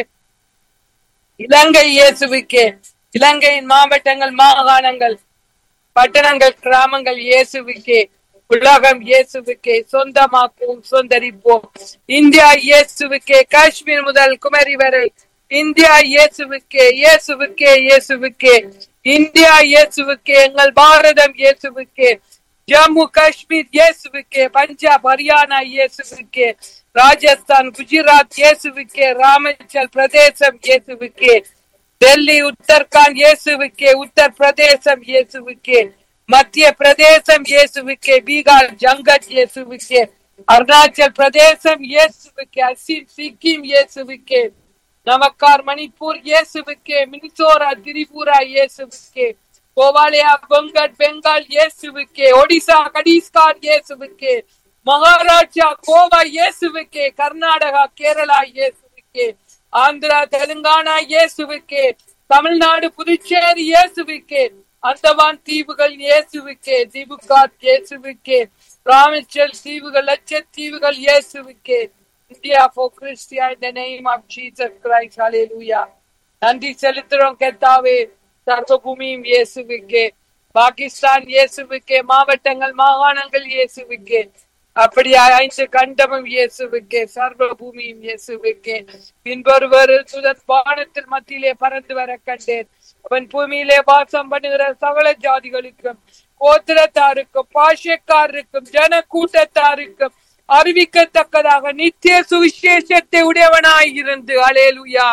இலங்கை இயேசுவுக்கே இலங்கையின் மாவட்டங்கள் மாகாணங்கள் பட்டணங்கள் கிராமங்கள் இயேசுவுக்கே உலகம் இயேசுவுக்கே சொந்தமாக்குவோம் சொந்தரிப்போம் இந்தியா இயேசுவுக்கே காஷ்மீர் முதல் குமரி வரை இந்தியா இயேசுவுக்கே இயேசுவுக்கே இயேசுவுக்கே இந்தியா இயேசுவுக்கே எங்கள் பாரதம் இயேசுவுக்கே ஜம்மு காஷ்மீர் இயேசுவுக்கே பஞ்சாப் ஹரியானா இயேசுவுக்கே ராஜஸ்தான் குஜராத் இயேசுவுக்கே ராமச்சல் பிரதேசம் இயேசுவுக்கே டெல்லி உத்தரகாண்ட் இயேசுவுக்கே உத்தர் பிரதேசம் இயேசுவுக்கே மத்திய பிரதேசம் இயேசுவுக்கே பீகார் ஜங்கட் இயேசுவுக்கே அருணாச்சல் பிரதேசம் இயேசுவுக்கே அசிம் சிக்கிம் இயேசுவுக்கே நமக்கார் மணிப்பூர் இயேசுவுக்கே மினிசோரா திரிபுரா இயேசுவுக்கே கோவாலியா பெங்கட் பெங்கால் இயேசுவுக்கே ஒடிசா கடீஸ்கார் இயேசுவுக்கே மகாராஷ்டிரா கோவா இயேசுவுக்கே கர்நாடகா கேரளா இயேசுவுக்கே ஆந்திரா தெலுங்கானா இயேசுவுக்கே தமிழ்நாடு புதுச்சேரி இயேசுவுக்கே அந்தமான் தீவுகள் இயேசுவுக்கே திபுகாத் இயேசுவுக்கே ராமேஸ்வர் தீவுகள் லட்சத்தீவுகள் இயேசுவுக்கே India for Christ in the name of Jesus Christ ஹalleluya நன்றி செலுத்துறோம் கர்த்தாவே சர்வ பூமியும் இயேசுவுக்கே பாகிஸ்தான் இயேசுவுக்கே மாவட்டங்கள் மாகாணங்கள் இயேசுவுக்கே அப்படி ஐந்து கண்டமும் இயேசுவுக்கே சர்வ பூமியும் இயேசுவுக்கே பின்பொருவர் சுதன் வானத்தில் மத்தியிலே பறந்து வர கண்டேன் அவன் பூமியிலே வாசம் பண்ணுகிற சகல ஜாதிகளுக்கும் கோத்திரத்தாருக்கும் பாஷக்காரருக்கும் ஜன கூட்டத்தாருக்கும் அறிவிக்கத்தக்கதாக நித்திய சுவிசேஷத்தை உடையவனாய் இருந்து அலேலுயா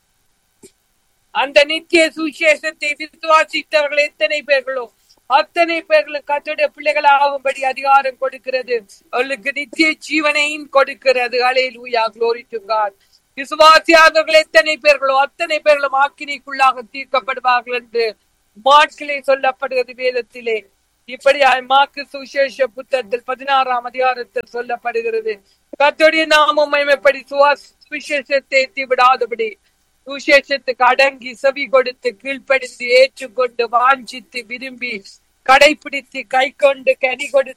அந்த நித்திய சுவிசேஷத்தை விசுவாசித்தவர்கள் எத்தனை பேர்களோ அத்தனை பேர்களும் கத்துடைய பிள்ளைகள் ஆகும்படி அதிகாரம் கொடுக்கிறது அவர்களுக்கு நித்திய ஜீவனையும் கொடுக்கிறது அலே லூயா குளோரி டு காட் விசுவாசியாதவர்கள் எத்தனை பேர்களோ அத்தனை பேர்களும் ஆக்கினைக்குள்ளாக தீர்க்கப்படுவார்கள் என்று மாட்களே சொல்லப்படுகிறது வேதத்திலே இப்படி மாக்கு சுவிசேஷ புத்தகத்தில் பதினாறாம் அதிகாரத்தில் சொல்லப்படுகிறது கத்தோடைய நாமம் மயமைப்படி சுவிசேஷத்தை எத்தி விடாதபடி சுசேஷத்துக்கு அடங்கி செவி கொடுத்து கீழ்ப்படிந்து ஏற்றுக்கொண்டு வாஞ்சித்து விரும்பி கடைபிடித்து கை கொண்டு கனி கொடுத்து